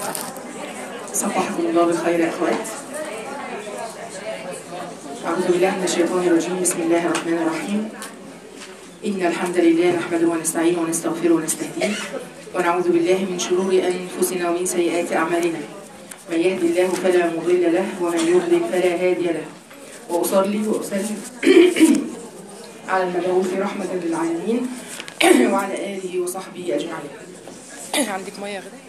صبحكم الله بالخير يا اخوات أعوذ بالله من الشيطان الرجيم بسم الله الرحمن الرحيم إن الحمد لله نحمده ونستعينه ونستغفره ونستهديه ونعوذ بالله من شرور أنفسنا ومن سيئات أعمالنا من يهدي الله فلا مضل له ومن يضلل فلا هادي له وأصلي وأسلم على المبعوث رحمة للعالمين وعلى آله وصحبه أجمعين عندك مية غدا؟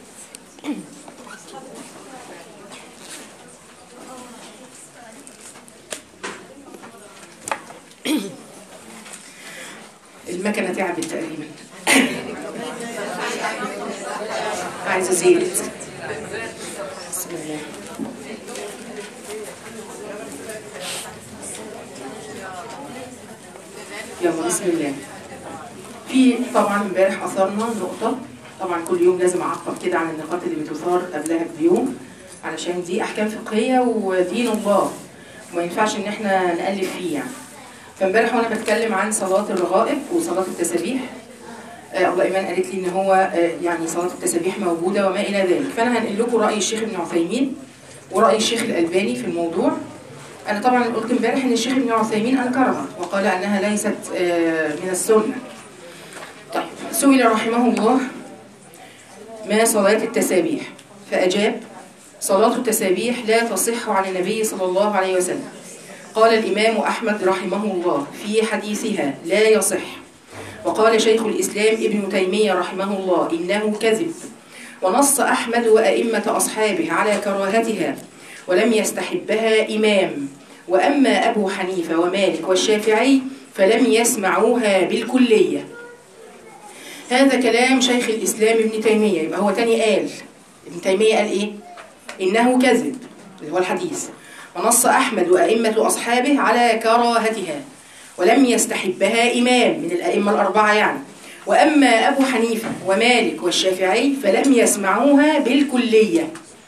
المكنة تعبت تقريبا عايزة زيت بسم الله يلا بسم الله في طبعا امبارح اثرنا نقطة طبعا كل يوم لازم اعقب كده عن النقاط اللي بتثار قبلها بيوم علشان دي احكام فقهية ودين الله وما ينفعش ان احنا نألف فيه يعني فامبارح وانا بتكلم عن صلاة الرغائب وصلاة التسابيح آه الله ايمان قالت لي ان هو آه يعني صلاة التسابيح موجودة وما الى ذلك فانا هنقل لكم رأي الشيخ ابن عثيمين ورأي الشيخ الألباني في الموضوع انا طبعا قلت امبارح ان الشيخ ابن عثيمين انكرها وقال انها ليست آه من السنة طيب سئل رحمه الله ما صلاة التسابيح فأجاب صلاة التسابيح لا تصح عن النبي صلى الله عليه وسلم قال الإمام أحمد رحمه الله في حديثها لا يصح وقال شيخ الإسلام ابن تيمية رحمه الله إنه كذب ونص أحمد وأئمة أصحابه على كراهتها ولم يستحبها إمام وأما أبو حنيفة ومالك والشافعي فلم يسمعوها بالكلية هذا كلام شيخ الإسلام ابن تيمية يبقى هو تاني قال ابن تيمية قال إيه؟ إنه كذب اللي هو الحديث ونص أحمد وأئمة أصحابه على كراهتها ولم يستحبها إمام من الأئمة الأربعة يعني وأما أبو حنيفة ومالك والشافعي فلم يسمعوها بالكلية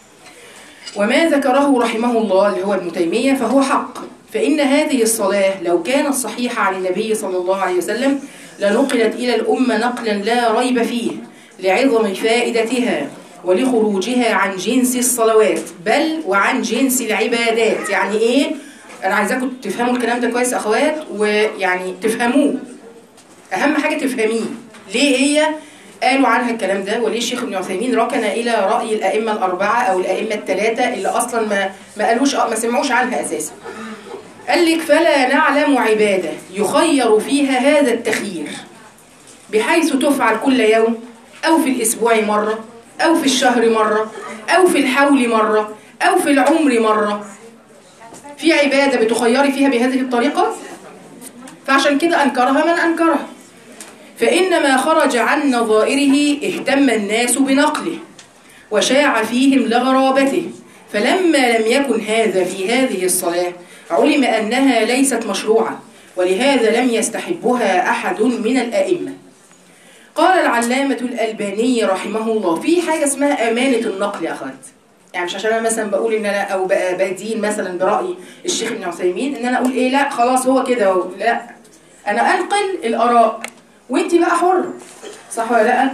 وما ذكره رحمه الله اللي هو ابن تيمية فهو حق فإن هذه الصلاة لو كانت صحيحة عن النبي صلى الله عليه وسلم لنقلت إلى الأمة نقلا لا ريب فيه لعظم فائدتها ولخروجها عن جنس الصلوات بل وعن جنس العبادات يعني ايه انا عايزاكم تفهموا الكلام ده كويس اخوات ويعني تفهموه اهم حاجه تفهميه ليه هي قالوا عنها الكلام ده وليه الشيخ ابن عثيمين ركن الى راي الائمه الاربعه او الائمه الثلاثه اللي اصلا ما ما قالوش ما سمعوش عنها اساسا قال لك فلا نعلم عباده يخير فيها هذا التخيير بحيث تفعل كل يوم او في الاسبوع مره أو في الشهر مرة أو في الحول مرة أو في العمر مرة في عبادة بتخيري فيها بهذه الطريقة فعشان كده أنكرها من أنكرها فإنما خرج عن نظائره اهتم الناس بنقله وشاع فيهم لغرابته فلما لم يكن هذا في هذه الصلاة علم أنها ليست مشروعة ولهذا لم يستحبها أحد من الأئمة قال العلامة الألباني رحمه الله في حاجة اسمها أمانة النقل يا أخوات يعني مش عشان أنا مثلا بقول إن أنا أو بدين مثلا برأي الشيخ ابن عثيمين إن أنا أقول إيه لا خلاص هو كده لا أنا أنقل الآراء وأنت بقى حر صح ولا لا؟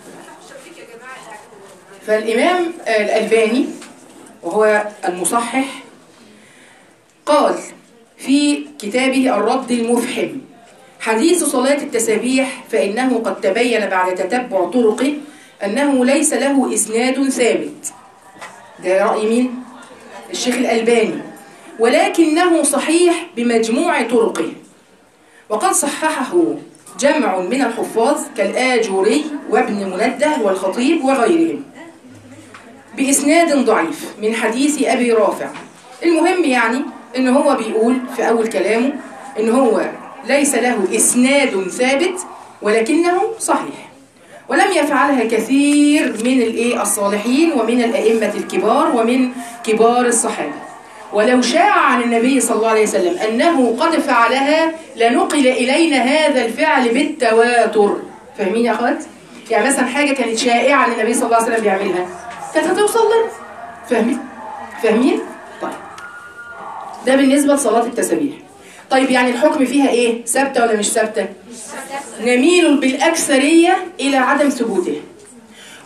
فالإمام الألباني وهو المصحح قال في كتابه الرد المفحم حديث صلاة التسابيح فإنه قد تبين بعد تتبع طرقه أنه ليس له إسناد ثابت ده رأي مين؟ الشيخ الألباني ولكنه صحيح بمجموع طرقه وقد صححه جمع من الحفاظ كالآجوري وابن منده والخطيب وغيرهم بإسناد ضعيف من حديث أبي رافع المهم يعني إن هو بيقول في أول كلامه إن هو ليس له إسناد ثابت ولكنه صحيح ولم يفعلها كثير من الايه الصالحين ومن الأئمة الكبار ومن كبار الصحابة ولو شاع عن النبي صلى الله عليه وسلم أنه قد فعلها لنقل إلينا هذا الفعل بالتواتر فاهمين يا أخوات؟ يعني مثلا حاجة كانت شائعة عن النبي صلى الله عليه وسلم بيعملها كانت هتوصل لنا فاهمين؟ فاهمين؟ طيب ده بالنسبة لصلاة التسابيح طيب يعني الحكم فيها ايه ثابته ولا مش ثابته نميل بالاكثريه الى عدم ثبوته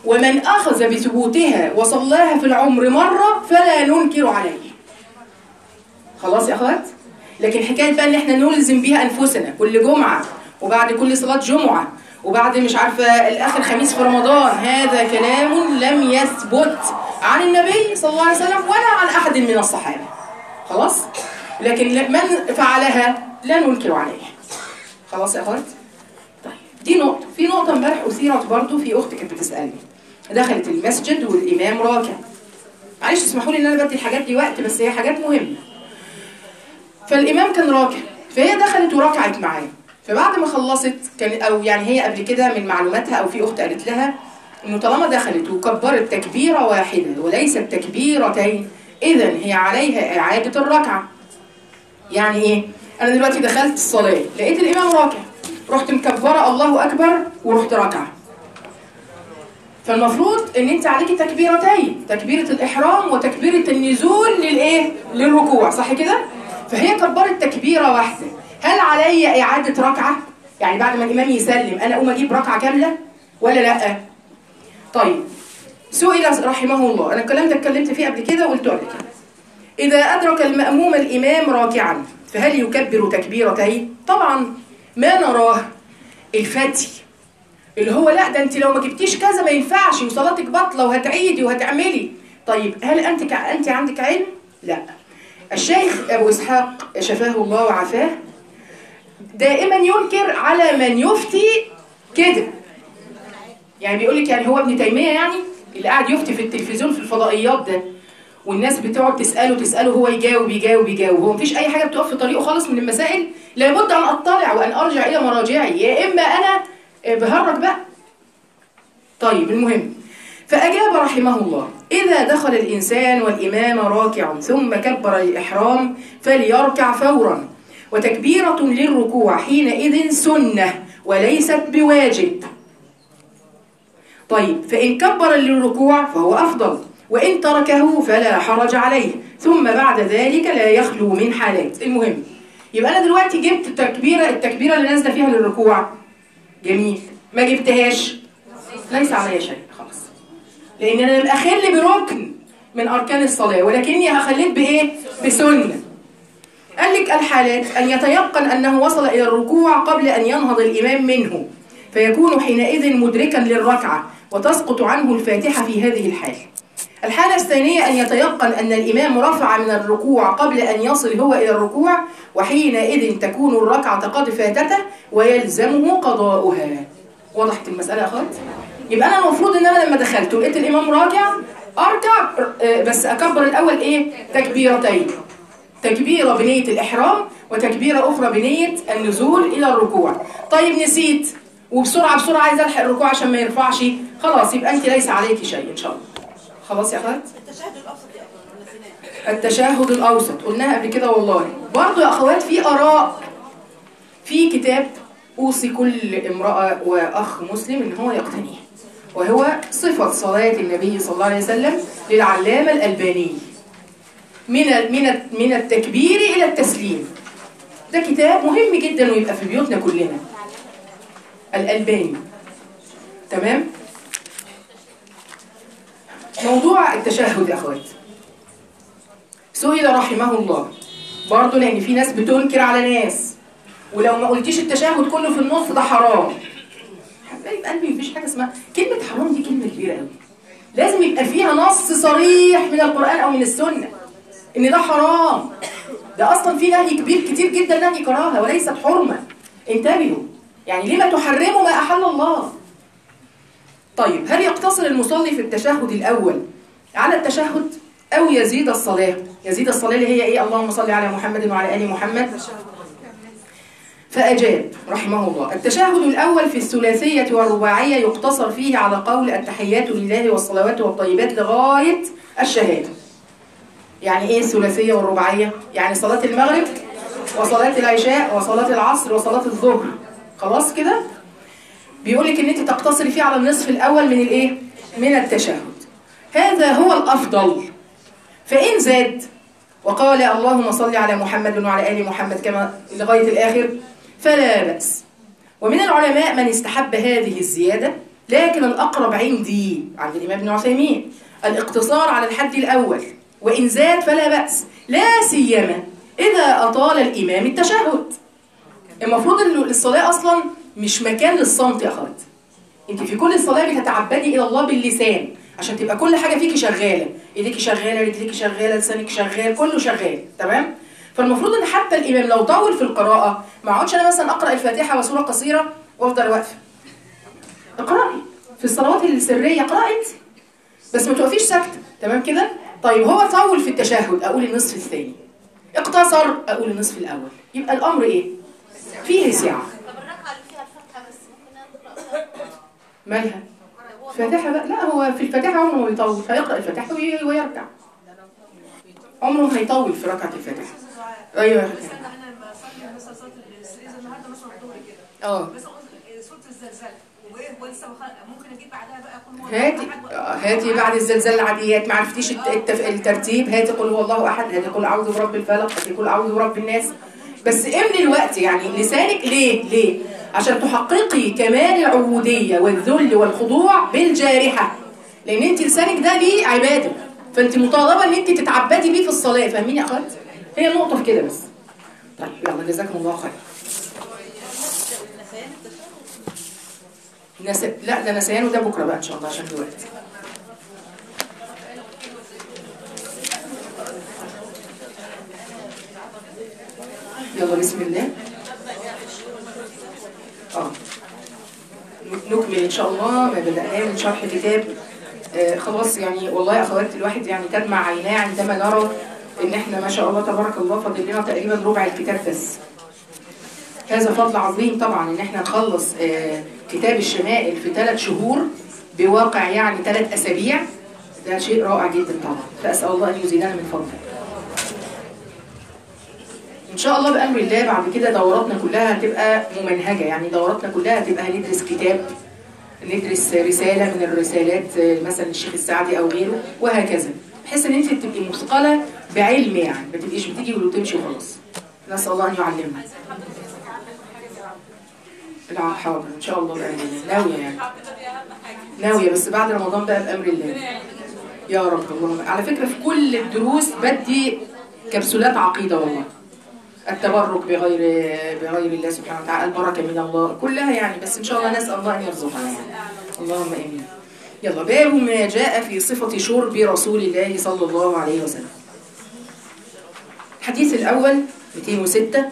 ومن أخذ بثبوتها وصلاها في العمر مرة فلا ننكر عليه خلاص يا أخوات لكن حكاية بقى إن إحنا نلزم بيها أنفسنا كل جمعة وبعد كل صلاة جمعة وبعد مش عارفة الآخر خميس في رمضان هذا كلام لم يثبت عن النبي صلى الله عليه وسلم ولا عن أحد من الصحابة خلاص لكن من فعلها لا ننكر عليه خلاص يا أخوات طيب دي نقطة في نقطة امبارح أثيرت برضو في أخت كانت بتسألني دخلت المسجد والإمام راكع معلش اسمحوا لي إن أنا بدي الحاجات دي وقت بس هي حاجات مهمة فالإمام كان راكع فهي دخلت وركعت معاه فبعد ما خلصت كان او يعني هي قبل كده من معلوماتها او في اخت قالت لها انه طالما دخلت وكبرت تكبيره واحده وليست تكبيرتين اذا هي عليها اعاده الركعه يعني ايه انا دلوقتي دخلت الصلاه لقيت الامام راكع رحت مكبره الله اكبر ورحت راكعه فالمفروض ان انت عليكي تكبيرتين تكبيره الاحرام وتكبيره النزول للايه للركوع صح كده فهي كبرت تكبيره واحده هل علي إعادة ركعة؟ يعني بعد ما الإمام يسلم أنا أقوم أجيب ركعة كاملة ولا لأ؟ طيب سئل رحمه الله أنا الكلام ده اتكلمت فيه قبل كده وقلته قبل كده إذا أدرك المأموم الإمام راكعا فهل يكبر تكبيرتين؟ طبعا ما نراه الفتي اللي هو لا ده انت لو ما جبتيش كذا ما ينفعش وصلاتك باطله وهتعيدي وهتعملي طيب هل انت انت عندك علم؟ لا الشيخ ابو اسحاق شفاه الله وعافاه دائما ينكر على من يفتي كده يعني بيقول لك يعني هو ابن تيميه يعني اللي قاعد يفتي في التلفزيون في الفضائيات ده والناس بتقعد تساله تساله هو يجاوب يجاوب يجاوب هو مفيش اي حاجه بتقف في طريقه خالص من المسائل لابد ان اطلع وان ارجع الى مراجعي يا اما انا بهرج بقى طيب المهم فاجاب رحمه الله اذا دخل الانسان والامام راكع ثم كبر الاحرام فليركع فورا وتكبيرة للركوع حينئذ سنة وليست بواجب طيب فإن كبر للركوع فهو أفضل وإن تركه فلا حرج عليه ثم بعد ذلك لا يخلو من حالات المهم يبقى أنا دلوقتي جبت التكبيرة التكبيرة اللي نازلة فيها للركوع جميل ما جبتهاش ليس علي شيء خلاص لأن أنا لم أخل بركن من أركان الصلاة ولكني أخليت بإيه؟ بسنة قال لك الحالات أن يتيقن أنه وصل إلى الركوع قبل أن ينهض الإمام منه فيكون حينئذ مدركا للركعة وتسقط عنه الفاتحة في هذه الحال الحالة الثانية أن يتيقن أن الإمام رفع من الركوع قبل أن يصل هو إلى الركوع وحينئذ تكون الركعة قد فاتته ويلزمه قضاؤها وضحت المسألة يا أخوات؟ يبقى أنا المفروض إن أنا لما دخلت ولقيت الإمام راكع أركع بس أكبر الأول إيه؟ تكبيرتين تكبيرة بنية الإحرام وتكبيرة أخرى بنية النزول إلى الركوع طيب نسيت وبسرعة بسرعة عايز ألحق الركوع عشان ما يرفعش خلاص يبقى أنت ليس عليك شيء إن شاء الله خلاص يا أخوات التشهد الأوسط يا أخوان التشهد الأوسط قلناها قبل كده والله برضو يا أخوات في آراء في كتاب أوصي كل امرأة وأخ مسلم إن هو يقتنيه وهو صفة صلاة النبي صلى الله عليه وسلم للعلامة الألباني من من من التكبير إلى التسليم ده كتاب مهم جدا ويبقى في بيوتنا كلنا الألباني تمام موضوع التشهد يا أخوات سئل رحمه الله برضه لأن في ناس بتنكر على ناس ولو ما قلتيش التشهد كله في النص ده حرام حبايب قلبي مفيش حاجة اسمها كلمة حرام دي كلمة كبيرة قوي لازم يبقى فيها نص صريح من القرآن أو من السنة إن ده حرام ده أصلا في نهي كبير كتير جدا نهي كراهة وليست حرمة انتبهوا يعني لما تحرموا ما أحل الله طيب هل يقتصر المصلي في التشهد الأول على التشهد أو يزيد الصلاة يزيد الصلاة اللي هي إيه اللهم صل على محمد وعلى آل محمد فأجاب رحمه الله التشهد الأول في الثلاثية والرباعية يقتصر فيه على قول التحيات لله والصلوات والطيبات لغاية الشهادة يعني إيه الثلاثية والرباعية؟ يعني صلاة المغرب وصلاة العشاء وصلاة العصر وصلاة الظهر خلاص كده؟ بيقول لك ان انت تقتصري فيه على النصف الاول من الايه من التشهد هذا هو الافضل فان زاد وقال اللهم صل على محمد وعلى ال محمد كما لغايه الاخر فلا باس ومن العلماء من استحب هذه الزياده لكن الأقرب عندي عند الإمام ابن عثيمين الاقتصار على الحد الأول وإن زاد فلا بأس لا سيما إذا أطال الإمام التشهد المفروض إن الصلاة أصلا مش مكان للصمت يا أخوات أنت في كل الصلاة بتتعبدي إلى الله باللسان عشان تبقى كل حاجة فيكي شغالة إيديكي شغالة رجليكي شغالة لسانك شغال كله شغال تمام فالمفروض ان حتى الامام لو طول في القراءه ما اقعدش انا مثلا اقرا الفاتحه وسوره قصيره وافضل واقفه اقراي في الصلوات السريه اقراي انت بس ما توقفيش ساكته تمام كده طيب هو طول في التشهد اقول النصف الثاني اقتصر اقول النصف الاول يبقى الامر ايه فيه سعه طب الركعه اللي فيها الفاتحه بس ممكن نقرا مالها فاتحه بقى لا هو في الفاتحه عمره ما بيطول هيقرا الفاتحه وي- ويركع عمره ما هيطول في ركعه الفاتحه ايوه يا بس أخي. انا انا بصلي مثلا صلاه السرير النهارده مثلا الظهر كده اه بس قلت سوره الزلزال وايه ولسه بخ- ممكن اجيب بعدها بقى كل مره هاتي آه، هاتي بعد الزلزال العاديات ما عرفتيش الت- التف... الترتيب هاتي قل هو الله احد هاتي قل اعوذ برب الفلق هاتي قل اعوذ برب الناس بس املي الوقت يعني لسانك ليه ليه عشان تحققي كمال العبوديه والذل والخضوع بالجارحه لان انت لسانك ده ليه عباده فانت مطالبه ان انت تتعبدي بيه في الصلاه فاهمين يا اخوات هي النقطه في كده بس طيب يلا جزاكم الله خير نس... لا ده نسيان وده بكره بقى ان شاء الله عشان دلوقتي يلا بسم الله اه نكمل ان شاء الله ما بدأناه من شرح كتاب آه خلاص يعني والله يا اخوات الواحد يعني تدمع عيناه عندما نرى ان احنا ما شاء الله تبارك الله فاضل لنا تقريبا ربع الكتاب بس هذا فضل عظيم طبعا ان احنا نخلص آه كتاب الشمائل في ثلاث شهور بواقع يعني ثلاث اسابيع ده شيء رائع جدا طبعا فاسال الله ان يزيدنا من فضله ان شاء الله بامر الله بعد كده دوراتنا كلها هتبقى ممنهجه يعني دوراتنا كلها هتبقى هندرس كتاب ندرس رساله من الرسالات آه، مثلا الشيخ السعدي او غيره وهكذا بحيث ان انت تبقي مثقله بعلم يعني ما تبقيش بتيجي وتمشي وخلاص نسال الله ان يعلمنا لا حاضر ان شاء الله بامر الله ناويه يعني ناويه بس بعد رمضان بقى بامر الله يا رب اللهم على فكره في كل الدروس بدي كبسولات عقيده والله التبرك بغير بغير الله سبحانه وتعالى البركه من الله كلها يعني بس ان شاء الله نسال الله ان يرزقنا يعني. اللهم امين يلا باب ما جاء في صفه شرب رسول الله صلى الله عليه وسلم الحديث الاول 206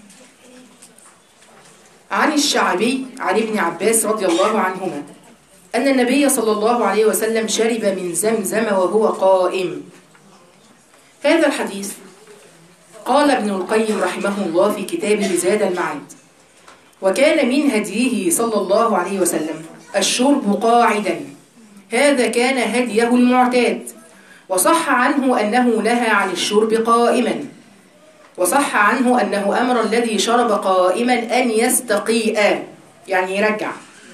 عن الشعبي عن ابن عباس رضي الله عنهما أن النبي صلى الله عليه وسلم شرب من زمزم وهو قائم هذا الحديث قال ابن القيم رحمه الله في كتابه زاد المعاد وكان من هديه صلى الله عليه وسلم الشرب قاعدا هذا كان هديه المعتاد وصح عنه أنه نهى عن الشرب قائما وصح عنه أنه أمر الذي شرب قائما أن يستقيء يعني يرجع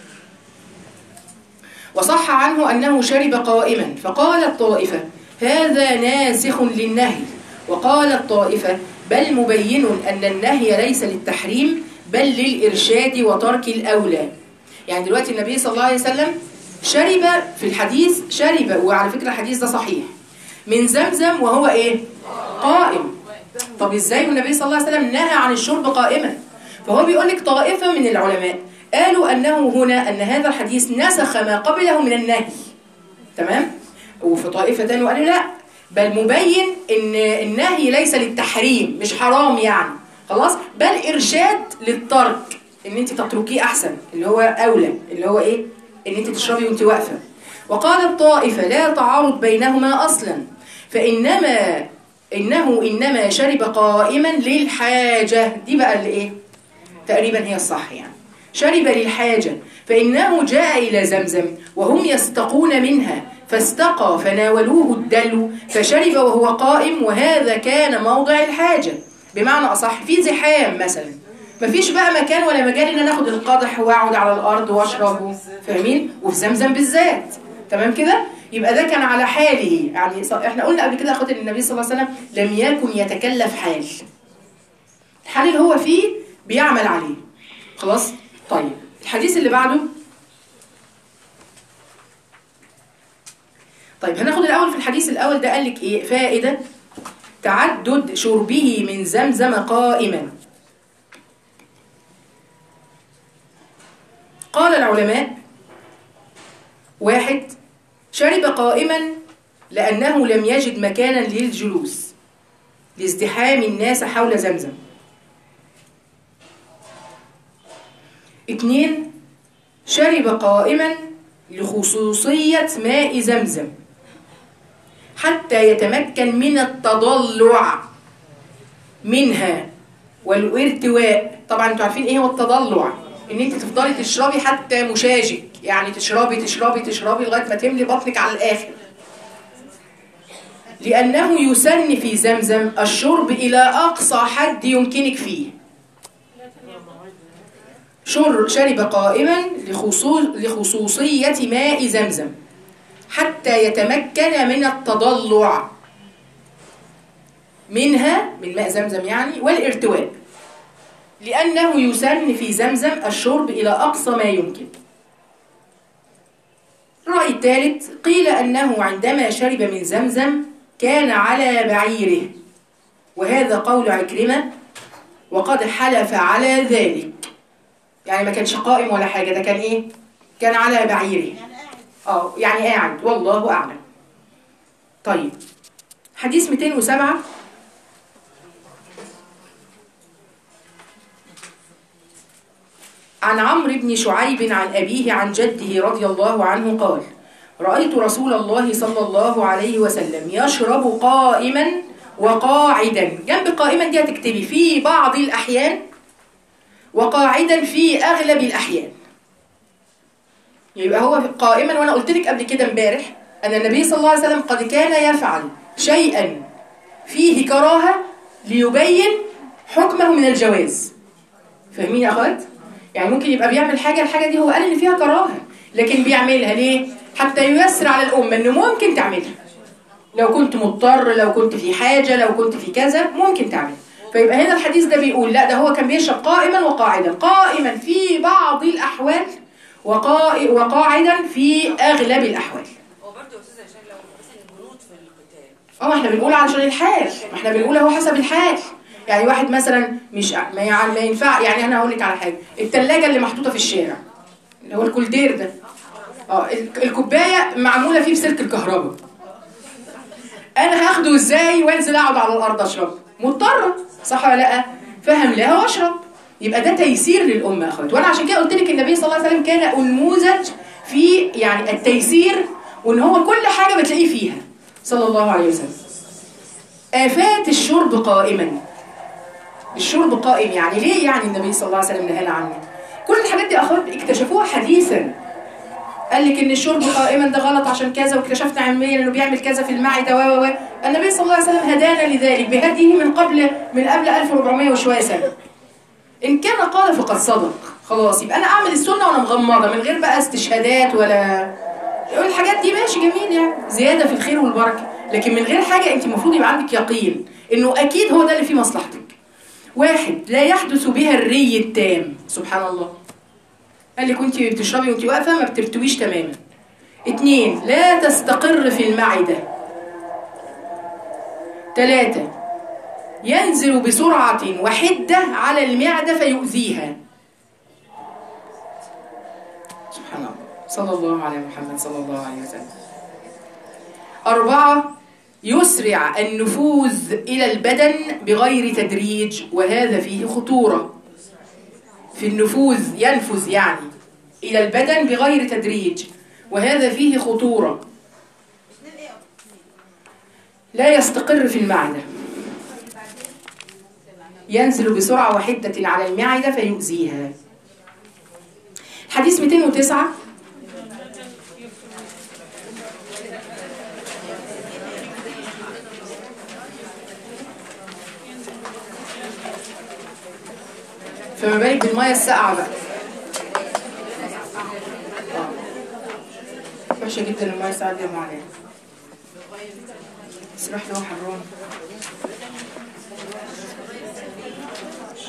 وصح عنه أنه شرب قائما فقال الطائفة هذا ناسخ للنهي وقال الطائفة بل مبين أن النهي ليس للتحريم بل للإرشاد وترك الأولى يعني دلوقتي النبي صلى الله عليه وسلم شرب في الحديث شرب وعلى فكرة الحديث ده صحيح من زمزم وهو إيه؟ قائم طب ازاي النبي صلى الله عليه وسلم نهى عن الشرب قائما فهو بيقول لك طائفة من العلماء قالوا أنه هنا أن هذا الحديث نسخ ما قبله من النهي تمام وفي طائفة تانية قالوا لا بل مبين ان النهي ليس للتحريم مش حرام يعني خلاص بل ارشاد للترك ان انت تتركيه احسن اللي هو اولى اللي هو ايه ان انت تشربي وانت واقفه وقال الطائفه لا تعارض بينهما اصلا فانما انه انما شرب قائما للحاجه دي بقى اللي ايه تقريبا هي الصح يعني شرب للحاجه فانه جاء الى زمزم وهم يستقون منها فاستقى فناولوه الدلو فشرب وهو قائم وهذا كان موضع الحاجة بمعنى أصح في زحام مثلا مفيش بقى مكان ولا مجال ان انا اخد القدح واقعد على الارض واشربه فاهمين وفي زمزم بالذات تمام كده يبقى ده كان على حاله يعني ص- احنا قلنا قبل كده اخوات ان النبي صلى الله عليه وسلم لم يكن يتكلف حال الحال اللي هو فيه بيعمل عليه خلاص طيب الحديث اللي بعده طيب هناخد الاول في الحديث الاول ده قال لك ايه فائده تعدد شربه من زمزم قائما قال العلماء واحد شرب قائما لأنه لم يجد مكانا للجلوس لازدحام الناس حول زمزم اثنين شرب قائما لخصوصية ماء زمزم حتى يتمكن من التضلع منها والارتواء طبعا انتوا عارفين ايه هو التضلع ان انت تفضلي تشربي حتى مشاجك يعني تشربي تشربي تشربي لغايه ما تملي بطنك على الاخر لانه يسن في زمزم الشرب الى اقصى حد يمكنك فيه شر شرب قائما لخصوص لخصوصيه ماء زمزم حتى يتمكن من التضلع منها من ماء زمزم يعني والارتواء لأنه يسن في زمزم الشرب إلى أقصى ما يمكن الرأي الثالث قيل أنه عندما شرب من زمزم كان على بعيره وهذا قول عكرمة وقد حلف على ذلك يعني ما كانش قائم ولا حاجة ده كان إيه؟ كان على بعيره اه يعني قاعد والله أعلم طيب حديث 207 عن عمرو بن شعيب عن أبيه عن جده رضي الله عنه قال رأيت رسول الله صلى الله عليه وسلم يشرب قائما وقاعدا جنب قائما دي هتكتبي في بعض الأحيان وقاعدا في أغلب الأحيان يبقى هو قائما وأنا قلت لك قبل كده امبارح أن النبي صلى الله عليه وسلم قد كان يفعل شيئا فيه كراهة ليبين حكمه من الجواز فاهمين يا أخوات؟ يعني ممكن يبقى بيعمل حاجة الحاجة دي هو قال إن فيها كراهة لكن بيعملها ليه؟ حتى ييسر على الأمة إنه ممكن تعملها لو كنت مضطر لو كنت في حاجة لو كنت في كذا ممكن تعمل فيبقى هنا الحديث ده بيقول لا ده هو كان بيشرب قائما وقاعدا قائما في بعض الأحوال وقا... وقاعدا في أغلب الأحوال هو برضه يا استاذه هشام لو مثلا الجنود في القتال اه ما احنا بنقول علشان الحال ما احنا بنقول اهو حسب الحال يعني واحد مثلا مش ما يعني ما ينفع يعني انا هقول لك على حاجه الثلاجه اللي محطوطه في الشارع اللي هو الكولدير ده اه ال- الكوبايه معموله فيه بسلك الكهرباء انا هاخده ازاي وانزل اقعد على الارض اشرب مضطره صح ولا لا فهملاها واشرب يبقى ده تيسير للامه يا اخوات وانا عشان كده قلت لك النبي صلى الله عليه وسلم كان انموذج في يعني التيسير وان هو كل حاجه بتلاقيه فيها صلى الله عليه وسلم آفات الشرب قائما الشرب قائم يعني ليه يعني النبي صلى الله عليه وسلم نهانا عنه كل الحاجات دي اخوات اكتشفوها حديثا قال لك ان الشرب قائما ده غلط عشان كذا واكتشفنا علميا انه بيعمل كذا في المعده و و و النبي صلى الله عليه وسلم هدانا لذلك بهديه من قبل من قبل 1400 وشويه سنه ان كان قال فقد صدق خلاص يبقى انا اعمل السنه وانا مغمضه من غير بقى استشهادات ولا الحاجات دي ماشي جميل يعني زياده في الخير والبركه لكن من غير حاجه انت المفروض يبقى عندك يقين انه اكيد هو ده اللي فيه مصلحتك واحد لا يحدث بها الري التام سبحان الله قال لك كنت بتشربي وانت واقفه ما بترتويش تماما اتنين لا تستقر في المعده ثلاثة ينزل بسرعة وحدة على المعدة فيؤذيها سبحان الله صلى الله على محمد صلى الله عليه وسلم أربعة يسرع النفوذ إلى البدن بغير تدريج وهذا فيه خطورة في النفوذ ينفذ يعني إلى البدن بغير تدريج وهذا فيه خطورة لا يستقر في المعدة ينزل بسرعة وحدة على المعدة فيؤذيها حديث 209 فما بالك بالميه الساقعه بقى آه. وحشه جدا الميه الساقعه دي معانا اسرح له حرام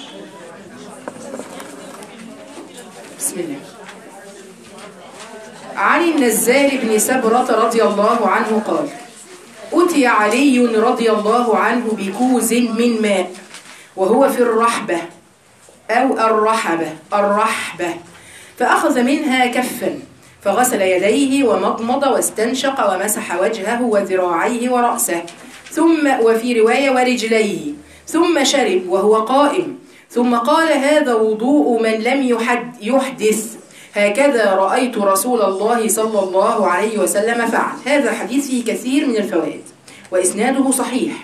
بسم الله عن النزال بن سبرة رضي الله عنه قال أتي علي رضي الله عنه بكوز من ماء وهو في الرحبة أو الرحبة الرحبة فأخذ منها كفا فغسل يديه ومضمض واستنشق ومسح وجهه وذراعيه ورأسه ثم وفي رواية ورجليه ثم شرب وهو قائم ثم قال هذا وضوء من لم يحد يحدث هكذا رأيت رسول الله صلى الله عليه وسلم فعل هذا الحديث فيه كثير من الفوائد وإسناده صحيح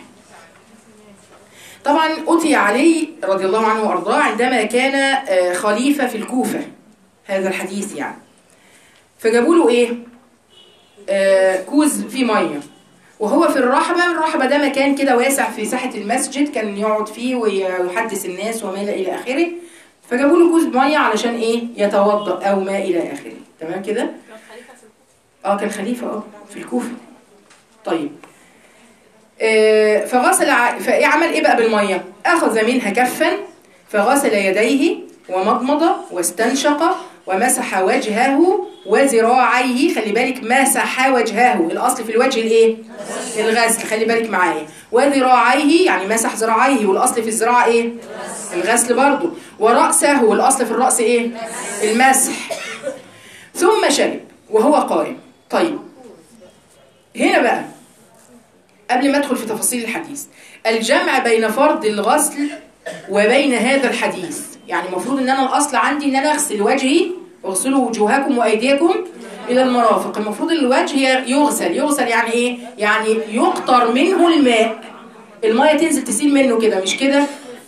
طبعا أتي علي رضي الله عنه وأرضاه عندما كان آه، خليفة في الكوفة هذا الحديث يعني فجابوا له إيه آه، كوز فيه مية وهو في الرحبة الرحبة ده مكان كده واسع في ساحة المسجد كان يقعد فيه ويحدث الناس وما إلى آخره فجابوا له كوز مية علشان إيه يتوضأ أو ما إلى آخره تمام كده اه كان خليفة اه في الكوفة طيب آه، فغسل ع- فايه عمل ايه بقى بالميه اخذ منها كفا فغسل يديه ومضمض واستنشق ومسح وجهه وذراعيه خلي بالك مسح وجهه الاصل في الوجه الايه الغسل خلي بالك معايا وذراعيه يعني مسح ذراعيه والاصل في الذراع ايه الغسل برضو وراسه والاصل في الراس ايه المسح ثم شرب وهو قائم طيب هنا بقى قبل ما ادخل في تفاصيل الحديث الجمع بين فرض الغسل وبين هذا الحديث يعني المفروض ان انا الاصل عندي ان انا اغسل وجهي واغسلوا وجوهكم وايديكم الى المرافق المفروض الوجه ي- يغسل يغسل يعني ايه يعني يقطر منه الماء الميه تنزل تسيل منه كده مش كده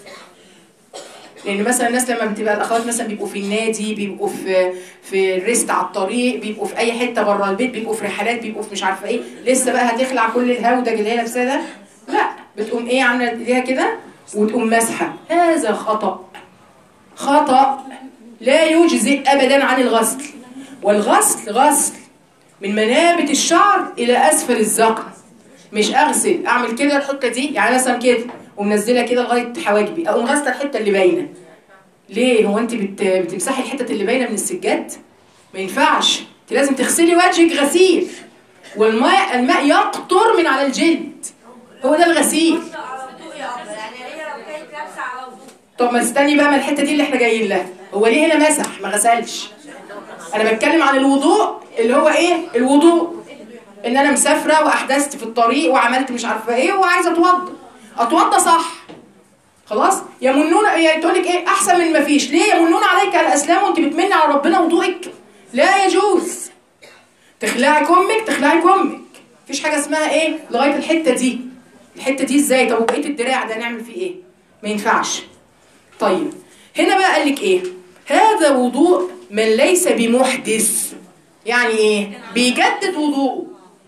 لان مثلا الناس لما بتبقى الاخوات مثلا بيبقوا في النادي بيبقوا في في الريست على الطريق بيبقوا في اي حته بره البيت بيبقوا في رحلات بيبقوا في مش عارفه ايه لسه بقى هتخلع كل الهودج اللي هي لابساه ده لا بتقوم ايه عامله ايديها كده وتقوم ماسحه هذا خطا خطا لا يجزئ ابدا عن الغسل والغسل غسل من منابت الشعر الى اسفل الذقن مش اغسل اعمل كده الحته دي يعني مثلا كده ومنزله كده لغايه حواجبي اقوم غاسله الحته اللي باينه ليه هو انت بت... بتمسحي الحته اللي باينه من السجاد ما ينفعش انت لازم تغسلي وجهك غسيل والماء الماء يقطر من على الجلد هو ده الغسيل يعني هي لو كانت لابسه على وضوء طب ما استني بقى من الحته دي اللي احنا جايين لها هو ليه هنا مسح ما غسلش انا بتكلم عن الوضوء اللي هو ايه الوضوء ان انا مسافره واحدثت في الطريق وعملت مش عارفه ايه وعايزه اتوضى اتوضى صح خلاص يمنون يعني تقول لك ايه احسن من ما فيش ليه يمنون عليك على الاسلام وانت بتمني على ربنا وضوءك لا يجوز تخلعي كمك تخلعي كمك مفيش حاجه اسمها ايه لغايه الحته دي الحته دي ازاي طب وبقيه الدراع ده نعمل فيه ايه ما ينفعش طيب هنا بقى قال لك ايه هذا وضوء من ليس بمحدث يعني ايه بيجدد وضوءه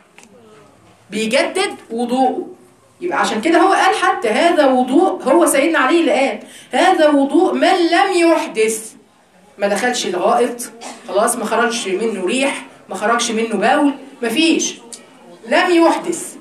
بيجدد وضوءه يبقى عشان كده هو قال حتى هذا وضوء هو سيدنا علي اللي قال هذا وضوء من لم يحدث ما دخلش الغائط خلاص ما خرجش منه ريح ما خرجش منه بول مفيش لم يحدث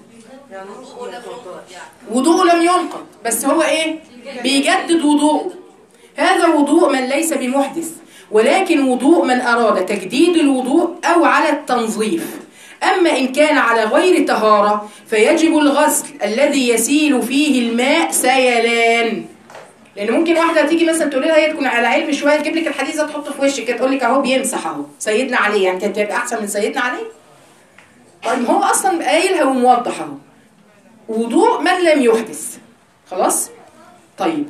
وضوءه لم ينقض بس هو ايه بيجدد وضوءه هذا وضوء من ليس بمحدث ولكن وضوء من أراد تجديد الوضوء أو على التنظيف أما إن كان على غير طهارة فيجب الغسل الذي يسيل فيه الماء سيلان لان ممكن واحده تيجي مثلا تقول لها هي تكون على علم شويه تجيب لك الحديث ده تحطه في وشك كده تقول لك اهو بيمسح اهو سيدنا علي يعني كانت تبقى احسن من سيدنا علي طيب هو اصلا قايلها وموضح اهو وضوء من لم يحدث خلاص طيب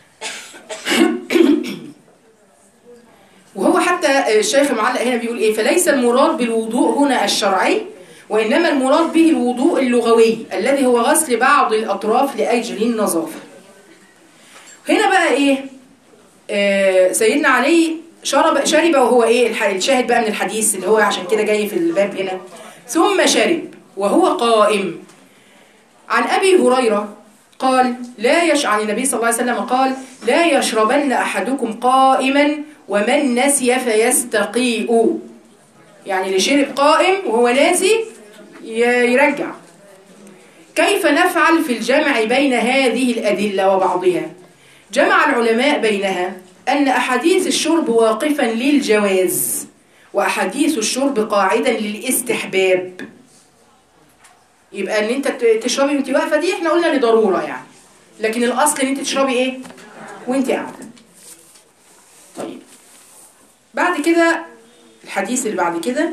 وهو حتى الشيخ معلق هنا بيقول ايه فليس المراد بالوضوء هنا الشرعي وانما المراد به الوضوء اللغوي الذي هو غسل بعض الاطراف لاجل النظافه هنا بقى ايه آه سيدنا علي شرب شرب وهو ايه الح- الشاهد بقى من الحديث اللي هو عشان كده جاي في الباب هنا ثم شرب وهو قائم عن ابي هريره قال لا يش عن النبي صلى الله عليه وسلم قال لا يشربن احدكم قائما ومن نسي فيستقيء يعني اللي شرب قائم وهو ناسي ي- يرجع كيف نفعل في الجمع بين هذه الأدلة وبعضها جمع العلماء بينها أن أحاديث الشرب واقفا للجواز واحاديث الشرب قاعدا للاستحباب يبقى ان انت ت- تشربي وانت واقفه دي احنا قلنا لضروره يعني لكن الاصل ان انت تشربي ايه وانت قاعده طيب بعد كده الحديث اللي بعد كده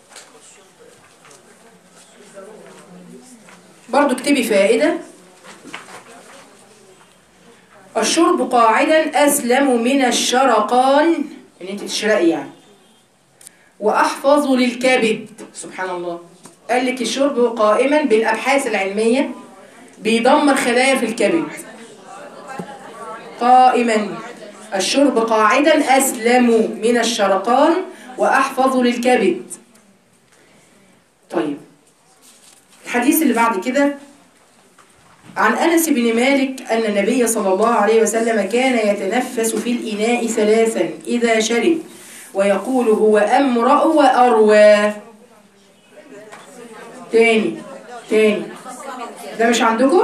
برضو اكتبي فائده الشرب قاعدا أسلم من الشرقان إن أنت تشرقي يعني وأحفظ للكبد سبحان الله قال لك الشرب قائما بالأبحاث العلمية بيدمر خلايا في الكبد قائما الشرب قاعدا أسلم من الشرقان وأحفظ للكبد طيب الحديث اللي بعد كده عن أنس بن مالك أن النبي صلى الله عليه وسلم كان يتنفس في الإناء ثلاثا إذا شرب ويقول هو أمرأ وأروى تاني تاني ده مش عندكم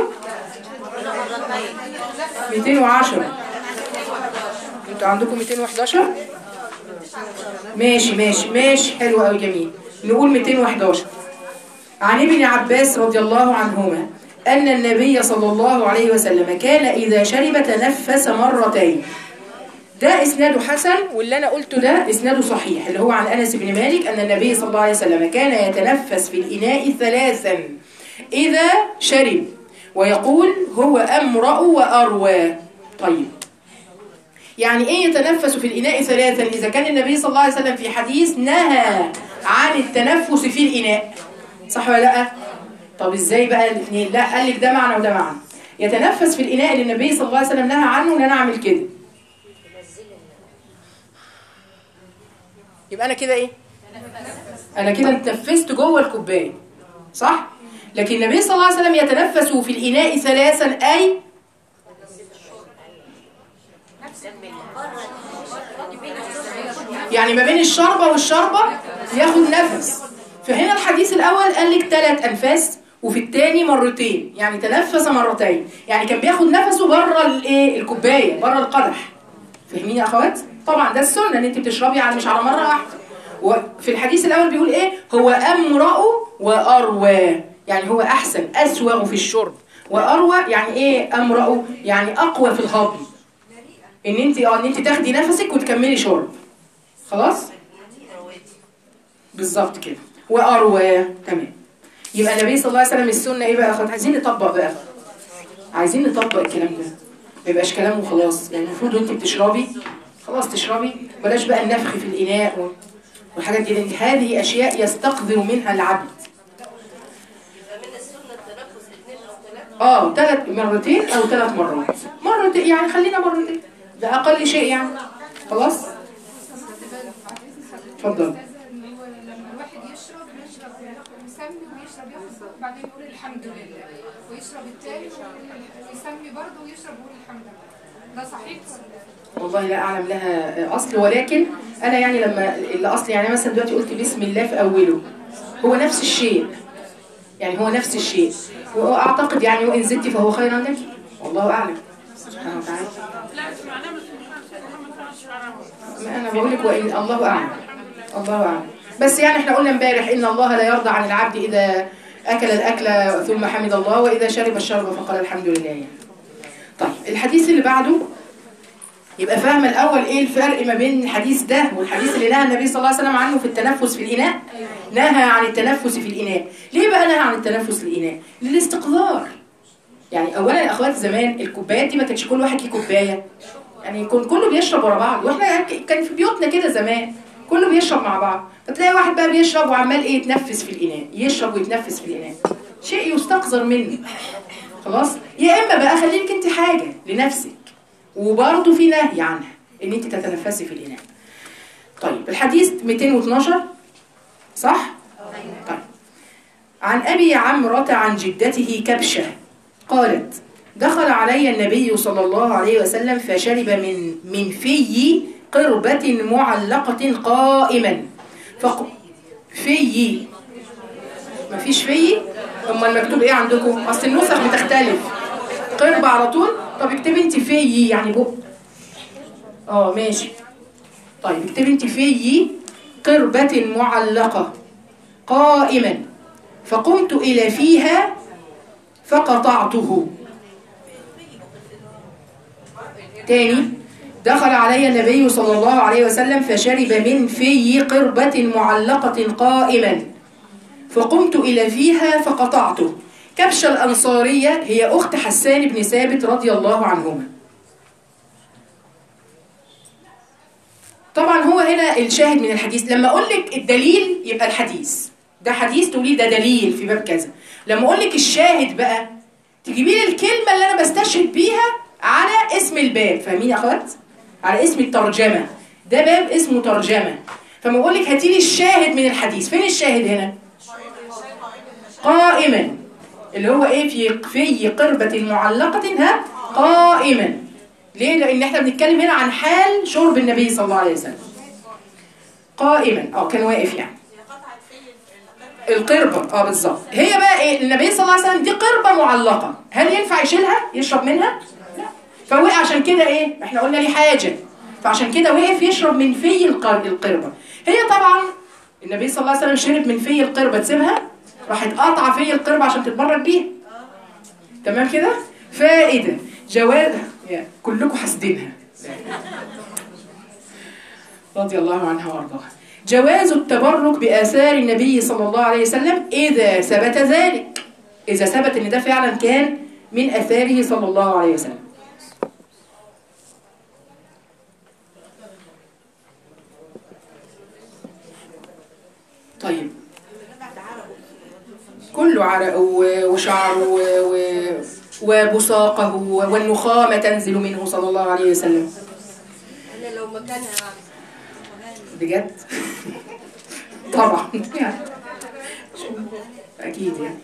210 انتوا عندكم 211 ماشي ماشي ماشي حلو قوي جميل نقول 211 عن ابن عباس رضي الله عنهما أن النبي صلى الله عليه وسلم كان إذا شرب تنفس مرتين ده إسناده حسن واللي أنا قلته ده إسناده صحيح اللي هو عن أنس بن مالك أن النبي صلى الله عليه وسلم كان يتنفس في الإناء ثلاثا إذا شرب ويقول هو أمرأ وأروى طيب يعني إيه يتنفس في الإناء ثلاثا إذا كان النبي صلى الله عليه وسلم في حديث نهى عن التنفس في الإناء صح ولا لأ؟ طب ازاي بقى الاثنين لا قال لك ده معنى وده معنى يتنفس في الاناء اللي النبي صلى الله عليه وسلم نهى عنه ان انا اعمل كده يبقى انا كده ايه انا كده اتنفست جوه الكوبايه صح لكن النبي صلى الله عليه وسلم يتنفس في الاناء ثلاثا اي يعني ما بين الشربة والشربة ياخد نفس فهنا الحديث الأول قال لك ثلاث أنفاس وفي الثاني مرتين يعني تنفس مرتين يعني كان بياخد نفسه بره الايه الكوبايه بره القدح فاهمين يا اخوات طبعا ده السنه ان انت بتشربي على مش على مره واحده وفي الحديث الاول بيقول ايه هو امرأ واروى يعني هو احسن اسوغ في الشرب واروى يعني ايه امرأ يعني اقوى في الهضم ان انت اه ان انت تاخدي نفسك وتكملي شرب خلاص بالظبط كده واروى تمام يبقى النبي صلى الله عليه وسلم السنه ايه بقى يا اخوات عايزين نطبق بقى عايزين نطبق الكلام ده ما يبقاش كلام وخلاص يعني المفروض وانت بتشربي خلاص تشربي بلاش بقى النفخ في الاناء و- والحاجات دي لان هذه اشياء يستقذر منها العبد اه ثلاث مرتين او ثلاث مرات مرتين يعني خلينا مرتين ده اقل شيء يعني خلاص اتفضل ان هو لما الواحد يشرب يشرب يسمي ويشرب ياخد بعدين يقول الحمد لله ويشرب التاني ويسمي برضه ويشرب ويقول الحمد لله ده صحيح ولا والله لا اعلم لها اصل ولكن انا يعني لما الاصل يعني مثلا دلوقتي قلت بسم الله في اوله هو نفس الشيء يعني هو نفس الشيء واعتقد يعني وان زدت فهو خيرا لك والله اعلم سبحانه وتعالى ما انا بقول لك وان الله اعلم الله اعلم بس يعني احنا قلنا امبارح ان الله لا يرضى عن العبد اذا اكل الاكل ثم حمد الله واذا شرب الشرب فقال الحمد لله يعني. طيب الحديث اللي بعده يبقى فاهم الاول ايه الفرق ما بين الحديث ده والحديث اللي نهى النبي صلى الله عليه وسلم عنه في التنفس في الاناء نهى عن التنفس في الاناء ليه بقى نهى عن التنفس في الاناء للاستقذار يعني اولا يا اخوات زمان الكوبايات دي ما كانش كل واحد ليه كوبايه يعني كن كله بيشرب ورا بعض واحنا كان في بيوتنا كده زمان كله بيشرب مع بعض فتلاقي واحد بقى بيشرب وعمال ايه يتنفس في الاناء يشرب ويتنفس في الاناء شيء يستقذر منه خلاص يا اما بقى خليك انت حاجه لنفسك وبرضه في نهي عنها ان انت تتنفسي في الاناء طيب الحديث 212 صح طيب عن ابي عمرة عن جدته كبشه قالت دخل علي النبي صلى الله عليه وسلم فشرب من من في قربة معلقة قائما فق في ما فيش في امال مكتوب ايه عندكم اصل النسخ بتختلف قربة على طول طب اكتبي انت في يعني بق اه ماشي طيب اكتبي انت في قربة معلقة قائما فقمت إلى فيها فقطعته تاني دخل علي النبي صلى الله عليه وسلم فشرب من في قربة معلقة قائما فقمت إلى فيها فقطعته كبشة الأنصارية هي أخت حسان بن ثابت رضي الله عنهما طبعا هو هنا الشاهد من الحديث لما أقول لك الدليل يبقى الحديث ده حديث تقولي ده دليل في باب كذا لما أقول لك الشاهد بقى تجيبي لي الكلمة اللي أنا بستشهد بيها على اسم الباب فاهمين يا أخوات؟ على اسم الترجمة ده باب اسمه ترجمة فما أقول لك هاتي لي الشاهد من الحديث فين الشاهد هنا؟ قائما اللي هو ايه في في قربة معلقة ها قائما ليه لان احنا بنتكلم هنا عن حال شرب النبي صلى الله عليه وسلم قائما اه كان واقف يعني القربة اه بالظبط هي بقى ايه النبي صلى الله عليه وسلم دي قربة معلقة هل ينفع يشيلها يشرب منها لا فوقع عشان كده ايه احنا قلنا ليه حاجة فعشان كده وقف يشرب من في القر- القربة هي طبعا النبي صلى الله عليه وسلم شرب من في القربة تسيبها راحت قاطعة في القربة عشان تتبرك بيها تمام كده فائدة جواز يا كلكم حاسدينها رضي الله عنها وارضاها جواز التبرك بآثار النبي صلى الله عليه وسلم إذا ثبت ذلك إذا ثبت إن ده فعلا كان من آثاره صلى الله عليه وسلم طيب كله عرق و- وشعر و- و- وبصاقه والنخامة تنزل منه صلى الله عليه وسلم انا لو مكانها بجد طبعا يعني اكيد يعني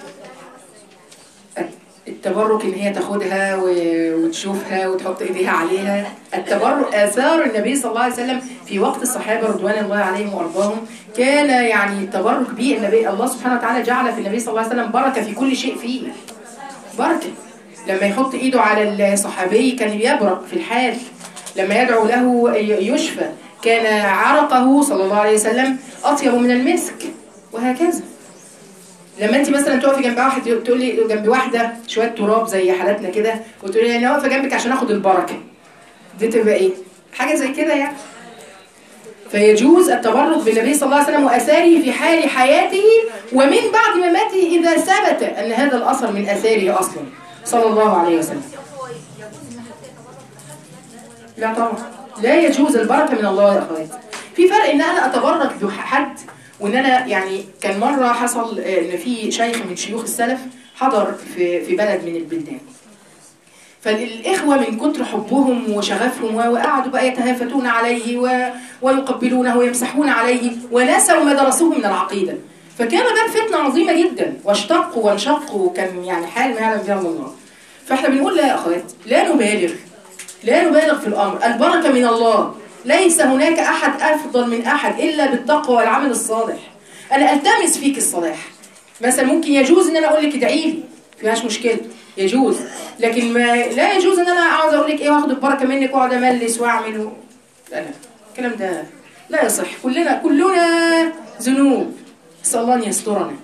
التبرك ان هي تاخدها و- وتشوفها وتحط ايديها عليها التبرك اثار النبي صلى الله عليه وسلم في وقت الصحابه رضوان الله عليهم وارضاهم كان يعني التبرك به النبي الله سبحانه وتعالى جعل في النبي صلى الله عليه وسلم بركه في كل شيء فيه بركه لما يحط ايده على الصحابي كان يبرق في الحال لما يدعو له ي- يشفى كان عرقه صلى الله عليه وسلم اطيب من المسك وهكذا لما انت مثلا تقفي جنب واحد تقول لي جنب واحده شويه تراب زي حالاتنا كده وتقولي لي انا واقفه جنبك عشان اخد البركه دي تبقى ايه حاجه زي كده يعني فيجوز التبرك بالنبي صلى الله عليه وسلم واثاره في حال حياته ومن بعد مماته اذا ثبت ان هذا الاثر من اثاره اصلا صلى الله عليه وسلم لا طبعا لا يجوز البركه من الله يا اخواتي في فرق ان انا اتبرك بحد وان انا يعني كان مره حصل آه، ان في شيخ من شيوخ السلف حضر في في بلد من البلدان فالإخوة من كتر حبهم وشغفهم و- وقعدوا بقى يتهافتون عليه و... ويقبلونه ويمسحون عليه ونسوا ما درسوه من العقيدة فكان باب فتنة عظيمة جدا واشتقوا وانشقوا وكان يعني حال ما يعلم به إلا الله فاحنا بنقول لا يا أخوات لا نبالغ لا نبالغ في الأمر البركة من الله ليس هناك أحد أفضل من أحد إلا بالتقوى والعمل الصالح أنا ألتمس فيك الصلاح مثلا ممكن يجوز إن أنا أقول لك ادعي لي فيهاش مشكلة يجوز لكن ما لا يجوز إن أنا أقعد أقول لك إيه وآخد البركة منك وأقعد أملس وأعمل و... لا لا الكلام ده لا يصح كلنا كلنا ذنوب نسأل الله أن يسترنا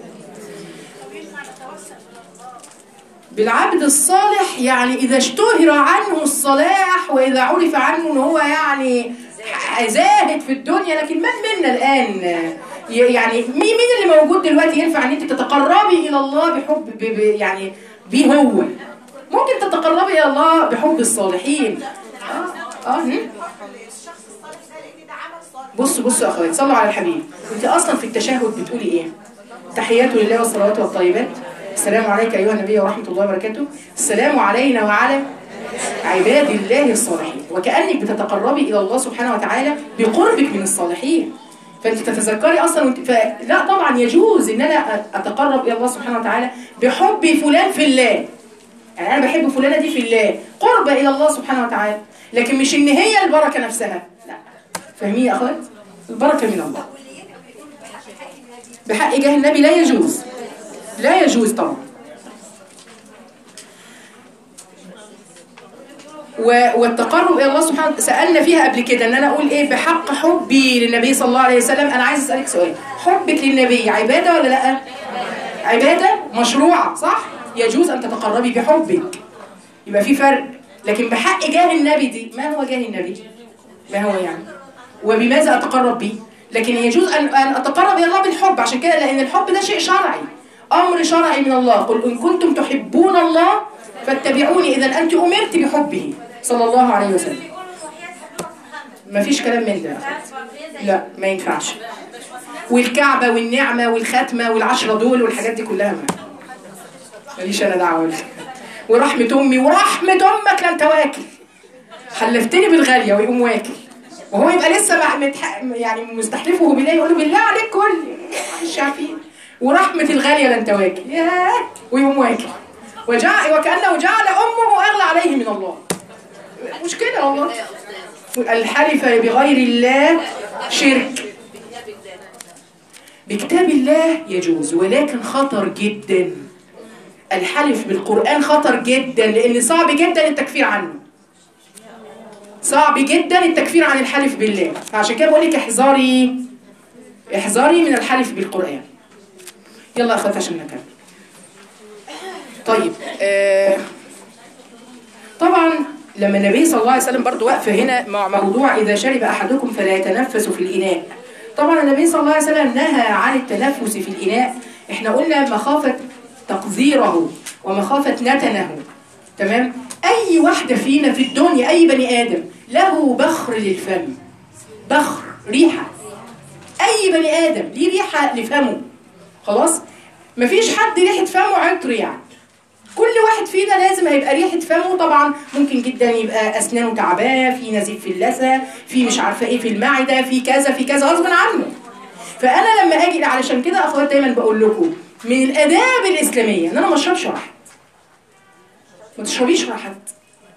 بالعبد الصالح يعني إذا اشتهر عنه الصلاح وإذا عرف عنه إن هو يعني زاهد في الدنيا لكن من منا الآن ي- يعني مين مين اللي موجود دلوقتي ينفع إن أنت تتقربي إلى الله بحب ب ب يعني بيه هو ممكن تتقربي إلى الله بحب الصالحين اه اه هم؟ الشخص الصالح ده لان ده عمل صالح بصوا بصوا يا اخوات صلوا على الحبيب انت اصلا في التشهد بتقولي ايه تحيات لله والصلوات والطيبات السلام عليك ايها النبي ورحمه الله وبركاته السلام علينا وعلى عباد الله الصالحين وكانك بتتقربي الى الله سبحانه وتعالى بقربك من الصالحين فانت تتذكري اصلا وانت فلا طبعا يجوز ان انا اتقرب الى الله سبحانه وتعالى بحب فلان في الله يعني انا بحب فلانه دي في الله قرب الى الله سبحانه وتعالى لكن مش ان هي البركه نفسها لا فاهمين يا اخوات البركه من الله بحق جاه النبي لا يجوز لا يجوز طبعا و- والتقرب الى الله سبحانه سالنا فيها قبل كده ان انا اقول ايه بحق حبي للنبي صلى الله عليه وسلم انا عايز اسالك سؤال حبك للنبي عباده ولا لا عباده مشروعه صح يجوز ان تتقربي بحبك يبقى في فرق لكن بحق جاه النبي دي ما هو جاه النبي ما هو يعني وبماذا اتقرب به لكن يجوز ان ان اتقرب الى الله بالحب عشان كده لان الحب ده شيء شرعي امر شرعي من الله قل ان كنتم تحبون الله فاتبعوني اذا انت امرت بحبه صلى الله عليه وسلم ما فيش كلام من ده لا ما ينفعش والكعبة والنعمة والختمة والعشرة دول والحاجات دي كلها ما ماليش انا دعوة بيها. ورحمة امي ورحمة امك لا انت واكل حلفتني بالغالية ويقوم واكل وهو يبقى لسه مع- متح... يعني مستحلفه بالله يقول له بالله عليك كل مش عارفين ورحمة الغالية لا انت واكل ياه ويقوم واكل وجاء وكأنه جعل أمه أغلى عليه من الله مشكلة والله الحلف بغير الله شرك بكتاب الله يجوز ولكن خطر جدا الحلف بالقرآن خطر جدا لأن صعب جدا التكفير عنه صعب جدا التكفير عن الحلف بالله فعشان كده بقول لك احذري احذري من الحلف بالقرآن يلا يا اخوات عشان نكمل طيب آه طبعا لما النبي صلى الله عليه وسلم برضو واقفه هنا مع موضوع اذا شرب احدكم فلا يتنفس في الاناء طبعا النبي صلى الله عليه وسلم نهى عن التنفس في الاناء احنا قلنا مخافه تقذيره ومخافه نتنه تمام اي واحده فينا في الدنيا اي بني ادم له بخر للفم بخر ريحه اي بني ادم ليه ريحه لفمه خلاص مفيش حد ريحه فمه عطر يعني كل واحد فينا لازم هيبقى ريحه فمه طبعا ممكن جدا يبقى اسنانه تعباه في نزيف في اللثه في مش عارفه ايه في المعده في كذا في كذا غصب عنه فانا لما اجي علشان كده اخوات دايما بقول لكم من الاداب الاسلاميه ان انا ما اشربش ورا حد ما تشربيش ورا حد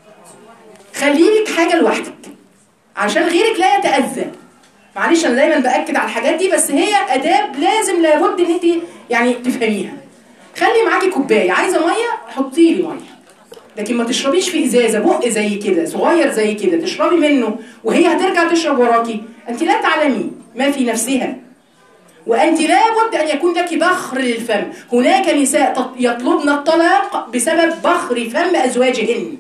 خلي لك حاجه لوحدك عشان غيرك لا يتاذى معلش انا دايما باكد على الحاجات دي بس هي اداب لازم لابد ان انت يعني تفهميها خلي معاكي كوبايه عايزه ميه حطي لي ميه لكن ما تشربيش في ازازه بق زي كده صغير زي كده تشربي منه وهي هترجع تشرب وراكي انت لا تعلمي ما في نفسها وانت لابد ان يكون لك بخر للفم هناك نساء تط- يطلبن الطلاق بسبب بخر فم ازواجهن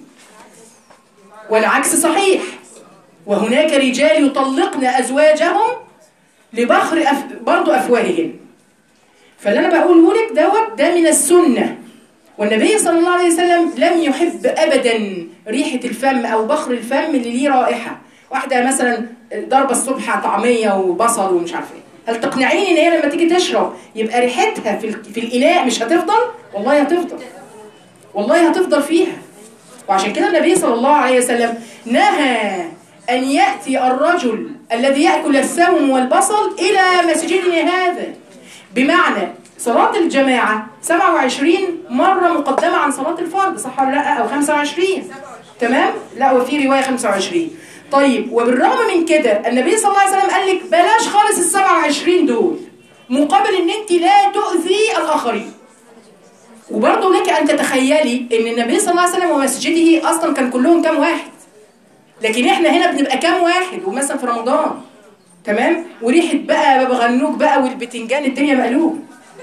والعكس صحيح وهناك رجال يطلقن ازواجهم لبخر أف... برضو افواههن فاللي انا بقوله لك دوت ده من السنه والنبي صلى الله عليه وسلم لم يحب ابدا ريحه الفم او بخر الفم اللي ليه رائحه واحده مثلا ضربه الصبح طعميه وبصل ومش عارفه ايه هل تقنعيني ان هي لما تيجي تشرب يبقى ريحتها في, ال- في الاناء مش هتفضل والله هتفضل والله هتفضل فيها وعشان كده النبي صلى الله عليه وسلم نهى أن يأتي الرجل الذي يأكل السم والبصل إلى مسجدنا هذا بمعنى صلاة الجماعة 27 مرة مقدمة عن صلاة الفرض صح ولا لا أو 25 تمام لا وفي رواية 25 طيب وبالرغم من كده النبي صلى الله عليه وسلم قال لك بلاش خالص ال 27 دول مقابل ان انت لا تؤذي الاخرين وبرضه لك ان تتخيلي ان النبي صلى الله عليه وسلم ومسجده اصلا كان كلهم كام واحد لكن احنا هنا بنبقى كام واحد ومثلا في رمضان تمام وريحه بقى بابا غنوج بقى والبتنجان الدنيا مقلوب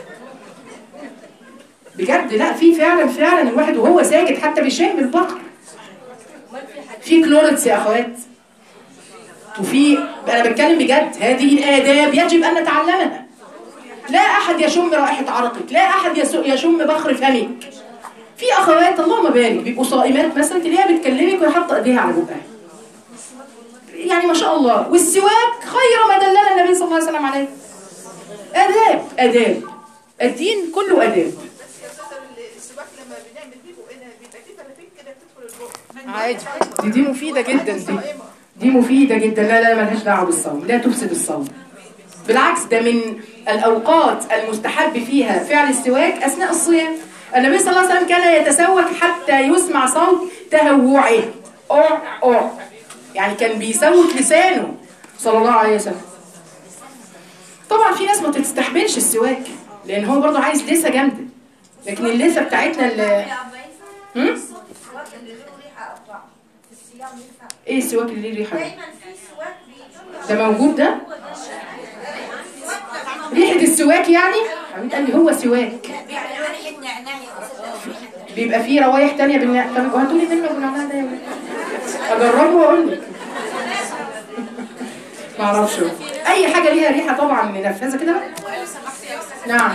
بجد لا في فعلا فعلا الواحد وهو ساجد حتى بيشم البقر في كلوركس يا اخوات وفي انا بتكلم بجد هذه الاداب يجب ان نتعلمها لا احد يشم رائحه عرقك لا احد يسو- يشم بخر فمك في اخوات اللهم بارك بيبقوا صائمات مثلا تلاقيها بتكلمك وهي حاطه ايديها على بقها يعني ما شاء الله والسواك خير ما دلنا النبي صلى الله عليه وسلم عليه اداب اداب الدين كله اداب السواك لما بنعمل بيه بقنا بيبقى فيه فلافيل كده بتدخل البق عادي دي دي مفيده جدا دي دي مفيده جدا لا لا ملهاش دعوه بالصوم لا تفسد الصوم بالعكس ده من الاوقات المستحب فيها فعل السواك اثناء الصيام النبي صلى الله عليه وسلم كان يتسوك حتى يسمع صوت تهوعه أوع أوع يعني كان بيسوك لسانه صلى الله عليه وسلم طبعا في ناس ما تستحملش السواك لان هو برضه عايز لسه جامده لكن اللثه بتاعتنا اللي هم؟ صيام ينفع ايه السواك اللي ليه ريحه ده؟ دايما في سواك بيجي ده موجود ده ريحه السواك يعني حبيبي قال لي هو سواك بيبقى فيه روايح تانية بالنعناع طب هاتوا لي منه بالنعناع ده يا ولاد اجربه واقول لك ما اعرفش اي حاجه ليها ريحه طبعا منفذه كده نعم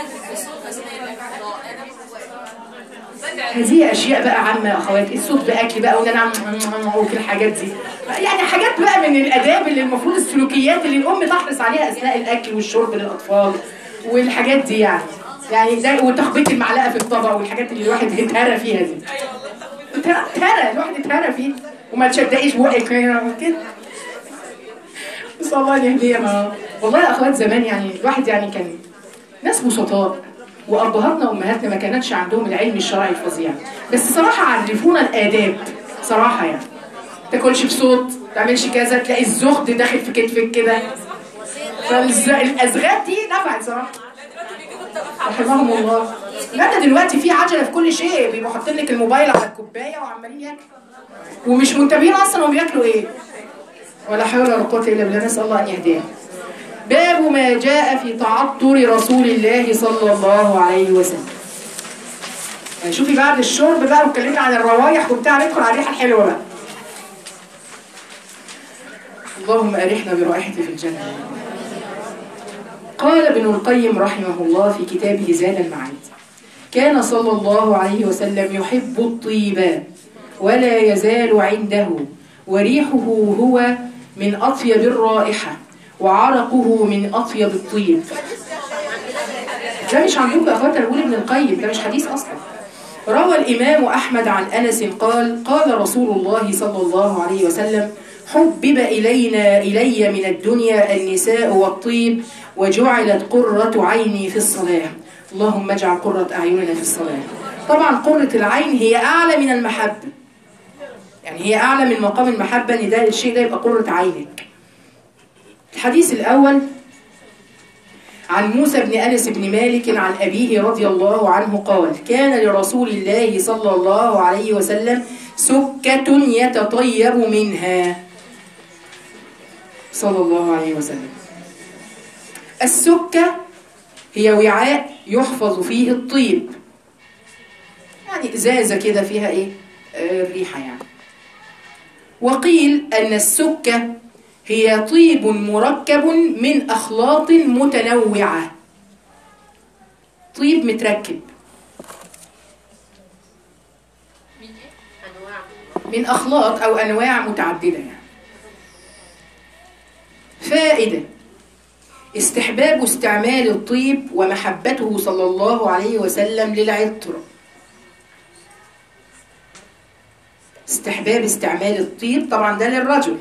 هذه اشياء بقى عامه يا اخوات الصوت باكل بقى وان انا وكل الحاجات دي يعني حاجات بقى من الاداب اللي المفروض السلوكيات اللي الام تحرص عليها اثناء الاكل والشرب للاطفال والحاجات دي يعني يعني زي وتخبيط المعلقه في الطبق والحاجات اللي الواحد اتهرى فيها دي اتهرى الواحد اتهرى فيه وما تشدقيش بقك كده وكده نسال الله ان يهدينا والله يا اخوات زمان يعني الواحد يعني كان ناس بسطاء وابهاتنا وامهاتنا ما كانتش عندهم العلم الشرعي الفظيع بس صراحه عرفونا الاداب صراحه يعني تاكلش بصوت تعملش كذا تلاقي الزغد داخل في كتفك كده فالازغاد دي نفعت صراحه رحمهم الله لا ده دلوقتي في عجله في كل شيء بيبقوا حاطين لك الموبايل على الكوبايه وعمالين ياكلوا ومش منتبهين اصلا هم بياكلوا ايه ولا حول ولا قوه الا بالله نسال الله ان يهدينا باب ما جاء في تعطر رسول الله صلى الله عليه وسلم يعني شوفي بعد الشرب بقى واتكلمنا عن الروايح وبتاع ندخل على الريحه الحلوه بقى اللهم ارحنا برائحتي في الجنه قال ابن القيم رحمه الله في كتابه زاد المعاد كان صلى الله عليه وسلم يحب الطيب ولا يزال عنده وريحه هو من أطيب الرائحة وعرقه من أطيب الطيب ده مش عندكم يا أخوات بقول ابن القيم ده مش حديث أصلا روى الإمام أحمد عن أنس قال قال رسول الله صلى الله عليه وسلم حبب إلينا إلي من الدنيا النساء والطيب وجعلت قرة عيني في الصلاة اللهم اجعل قرة أعيننا في الصلاة طبعا قرة العين هي أعلى من المحبة يعني هي أعلى من مقام المحبة إن ده الشيء ده يبقى قرة عينك الحديث الأول عن موسى بن أنس بن مالك عن أبيه رضي الله عنه قال كان لرسول الله صلى الله عليه وسلم سكة يتطيب منها صلى الله عليه وسلم السكة هي وعاء يحفظ فيه الطيب يعني إزازة كده فيها إيه آه ريحة يعني وقيل أن السكة هي طيب مركب من أخلاط متنوعة طيب متركب من أخلاط أو أنواع متعددة يعني فائدة استحباب استعمال الطيب ومحبته صلى الله عليه وسلم للعطر استحباب استعمال الطيب طبعا ده للرجل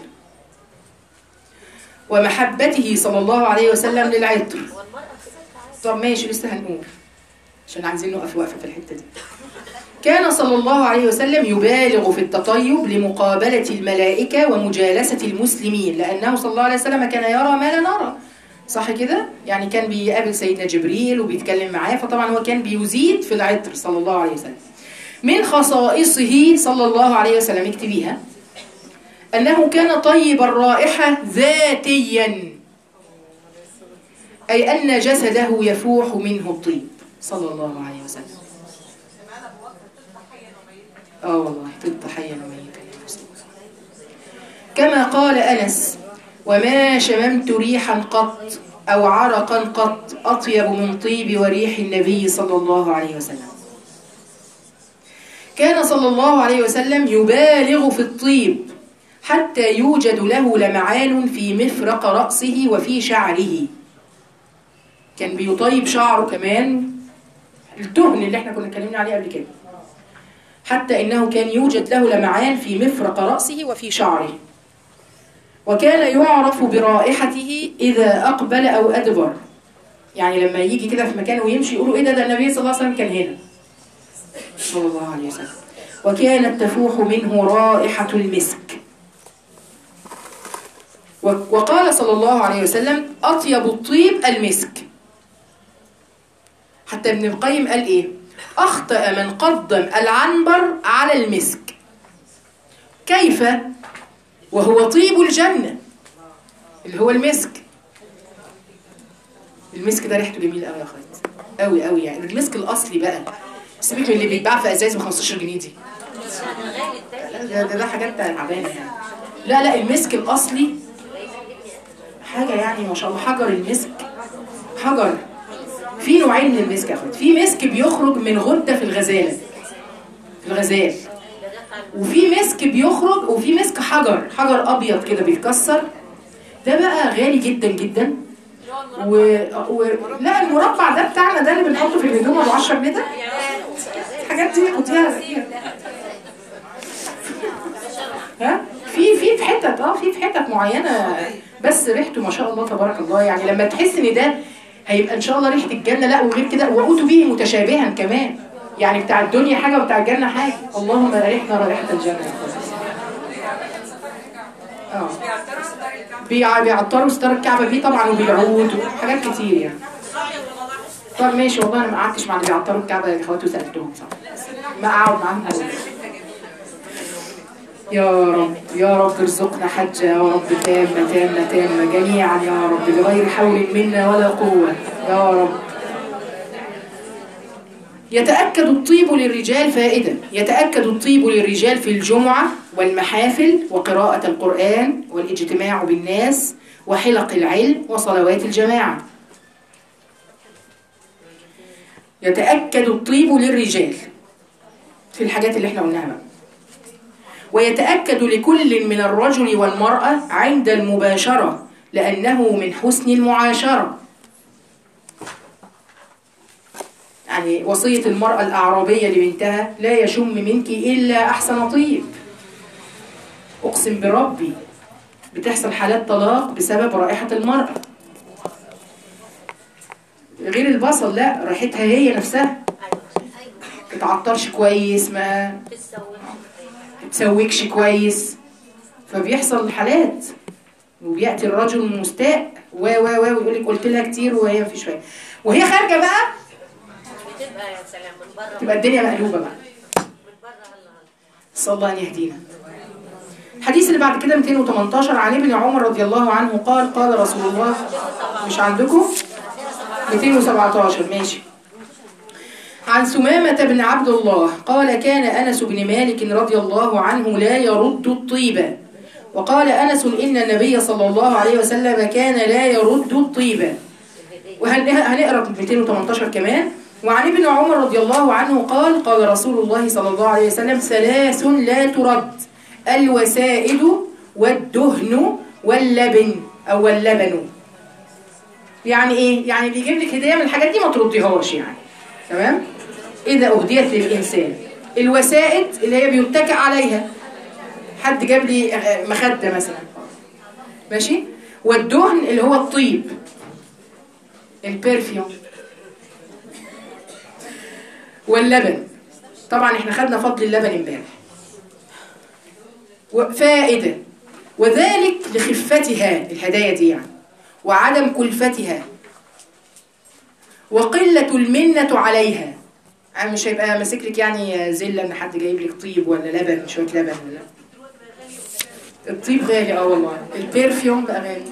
ومحبته صلى الله عليه وسلم للعطر طب ماشي لسه هنقول عشان عايزين نقف وقفه في الحته دي كان صلى الله عليه وسلم يبالغ في التطيب لمقابلة الملائكة ومجالسة المسلمين لأنه صلى الله عليه وسلم كان يرى ما لا نرى صح كده؟ يعني كان بيقابل سيدنا جبريل وبيتكلم معاه فطبعا هو كان بيزيد في العطر صلى الله عليه وسلم من خصائصه صلى الله عليه وسلم اكتبيها أنه كان طيب الرائحة ذاتيا أي أن جسده يفوح منه الطيب صلى الله عليه وسلم اه والله طب حيا وميتا يا رسول الله كما قال أنس وما شممت ريحا قط أو عرقا قط أطيب من طيب وريح النبي صلى الله عليه وسلم كان صلى الله عليه وسلم يبالغ في الطيب حتى يوجد له لمعان في مفرق رأسه وفي شعره كان بيطيب شعره كمان التهن اللي احنا كنا اتكلمنا عليه قبل كده حتى إنه كان يوجد له لمعان في مفرق رأسه وفي شعره وكان يعرف برائحته إذا أقبل أو أدبر يعني لما يجي كده في مكان ويمشي يقولوا إيه ده ده النبي صلى الله عليه وسلم كان هنا صلى الله عليه وسلم وكانت تفوح منه رائحة المسك وقال صلى الله عليه وسلم أطيب الطيب المسك حتى ابن القيم قال إيه أخطأ من قدم العنبر على المسك كيف وهو طيب الجنة اللي هو المسك المسك ده ريحته جميلة قوي يا اخوات قوي قوي يعني المسك الاصلي بقى سيبك من اللي بيتباع في ازاز ب 15 جنيه دي ده, ده, ده حاجات تعبانه يعني لا لا المسك الاصلي حاجه يعني ما شاء الله حجر المسك حجر في نوعين من المسك يا اخوات في مسك بيخرج من غده في الغزاله في الغزال وفي مسك بيخرج وفي مسك حجر حجر ابيض كده بيتكسر ده بقى غالي جدا جدا و... و... لا المربع ده بتاعنا ده اللي بنحطه في الهدوم ابو 10 جنيه ده الحاجات دي خديها ها في في في حتت اه في في حتت معينه بس ريحته ما شاء الله تبارك الله يعني لما تحس ان ده هيبقى ان شاء الله ريحه الجنه لا وغير كده وأوتوا به متشابها كمان يعني بتاع الدنيا حاجه وبتاع الجنه حاجه اللهم ريحنا رائحه الجنه يا أخواتي. اه بيع- بيعطروا ستار الكعبه بيه طبعا وبالعود وحاجات كتير يعني طب ماشي والله انا ما قعدتش مع اللي بيعطروا الكعبه يا اخواتي وسالتهم صح ما اقعد معاهم أبدا. يا رب يا رب ارزقنا حجة يا رب تامة تامة تامة جميعا يا رب بغير حول منا ولا قوة يا رب يتأكد الطيب للرجال فائدة يتأكد الطيب للرجال في الجمعة والمحافل وقراءة القرآن والاجتماع بالناس وحلق العلم وصلوات الجماعة يتأكد الطيب للرجال في الحاجات اللي احنا قلناها بقى ويتأكد لكل من الرجل والمرأة عند المباشرة لأنه من حسن المعاشرة يعني وصية المرأة الأعرابية لبنتها لا يشم منك إلا أحسن طيب أقسم بربي بتحصل حالات طلاق بسبب رائحة المرأة غير البصل لا ريحتها هي نفسها تتعطرش كويس ما تسويكش كويس فبيحصل حالات وبياتي الرجل مستاء و و و ويقول لك قلت لها كتير وهي مفيش فايده وهي خارجه بقى بتبقى يا سلام من بره تبقى الدنيا مقلوبه بقى من بره الله صلى الله ان يهدينا الحديث اللي بعد كده 218 عن ابن عمر رضي الله عنه قال قال رسول الله مش عندكم 217 ماشي عن سمامة بن عبد الله قال كان أنس بن مالك رضي الله عنه لا يرد الطيبة وقال أنس إن النبي صلى الله عليه وسلم كان لا يرد الطيبة وهنقرا 218 كمان وعن ابن عمر رضي الله عنه قال قال رسول الله صلى الله عليه وسلم ثلاث لا ترد الوسائد والدهن واللبن أو اللبن يعني ايه يعني بيجيب لك هديه من الحاجات دي ما ترديهاش يعني تمام اذا اهديت للانسان الوسائد اللي هي بيتكئ عليها حد جاب لي آه، مخده مثلا ماشي والدهن اللي هو الطيب البرفيوم واللبن طبعا احنا خدنا فضل اللبن امبارح وفائده وذلك لخفتها الهدايا دي يعني وعدم كلفتها وقلة المنة عليها يعني مش هيبقى ماسك لك يعني زلة ان حد جايب لك طيب ولا لبن شوية لبن ولا الطيب غالي اه والله البرفيوم بقى غالي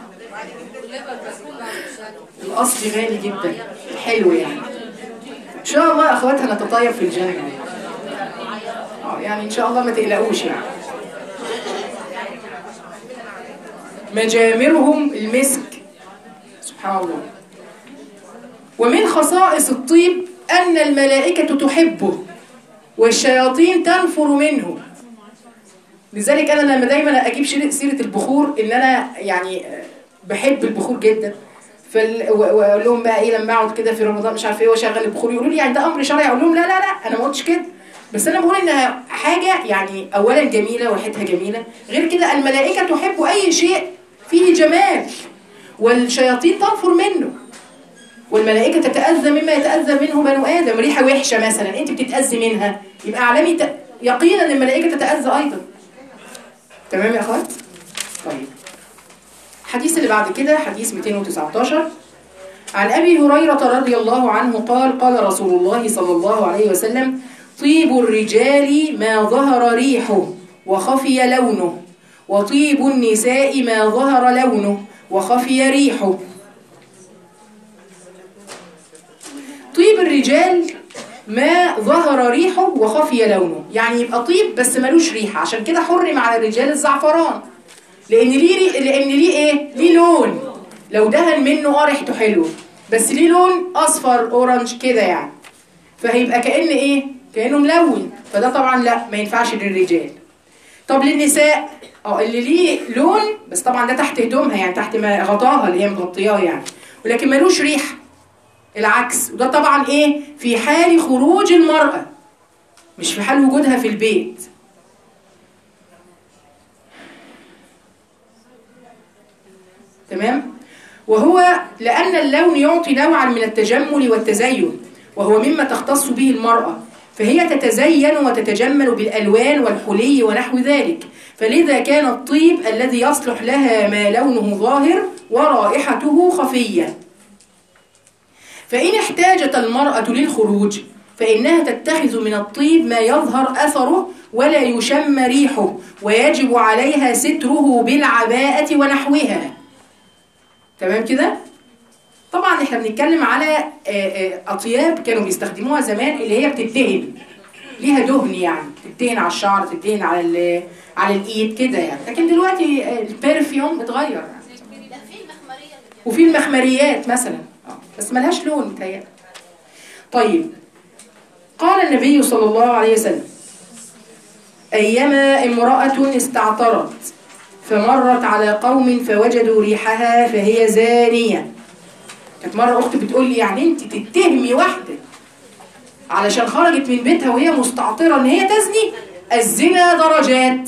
الاصلي غالي جدا حلو يعني ان شاء الله اخواتها نتطيب في الجنة اه يعني ان شاء الله ما تقلقوش يعني مجامرهم المسك سبحان الله ومن خصائص الطيب أن الملائكة تحبه والشياطين تنفر منه لذلك أنا لما دايما أجيب شير- سيرة البخور إن أنا يعني آه، بحب البخور جدا فال... و- واقول لهم بقى ايه لما اقعد كده في رمضان مش عارف ايه واشغل البخور يقولوا لي يعني ده امر شرعي اقول لهم لا لا لا انا ما قلتش كده بس انا بقول انها حاجه يعني اولا جميله وريحتها جميله غير كده الملائكه تحب اي شيء فيه جمال والشياطين تنفر منه والملائكة تتأذى مما يتأذى منه بنو آدم ريحة وحشة مثلا أنت بتتأذي منها يبقى اعلمي ت... يقينا أن الملائكة تتأذى أيضا تمام يا أخوات؟ طيب الحديث اللي بعد كده حديث 219 عن أبي هريرة رضي الله عنه قال قال رسول الله صلى الله عليه وسلم طيب الرجال ما ظهر ريحه وخفي لونه وطيب النساء ما ظهر لونه وخفي ريحه طيب الرجال ما ظهر ريحه وخفي لونه يعني يبقى طيب بس ملوش ريحة عشان كده حرم على الرجال الزعفران لان ليه ري... لان ليه ايه ليه لون لو دهن منه اه ريحته حلوه بس ليه لون اصفر اورنج كده يعني فهيبقى كأن ايه كأنه ملون فده طبعا لا ما ينفعش للرجال طب للنساء اه اللي ليه لون بس طبعا ده تحت هدومها يعني تحت ما غطاها اللي هي مغطياه يعني ولكن ملوش ريحه العكس وده طبعا ايه في حال خروج المرأة مش في حال وجودها في البيت تمام وهو لأن اللون يعطي نوعا من التجمل والتزين وهو مما تختص به المرأة فهي تتزين وتتجمل بالألوان والحلي ونحو ذلك فلذا كان الطيب الذي يصلح لها ما لونه ظاهر ورائحته خفيه فإن احتاجت المرأة للخروج فإنها تتخذ من الطيب ما يظهر أثره ولا يشم ريحه ويجب عليها ستره بالعباءة ونحوها تمام كده؟ طبعا احنا بنتكلم على آه، آه، أطياب كانوا بيستخدموها زمان اللي هي بتدهن ليها دهن يعني تدهن على الشعر تدهن على ال- على الايد كده يعني لكن دلوقتي آه، البرفيوم اتغير يعني. وفي المخمريات مثلا آه، بس ملهاش لون متهيألي طيب قال النبي صلى الله عليه وسلم أيما امرأة استعطرت فمرت على قوم فوجدوا ريحها فهي زانية كانت مرة أختي بتقول لي يعني أنت تتهمي واحدة علشان خرجت من بيتها وهي مستعطرة إن هي تزني الزنا درجات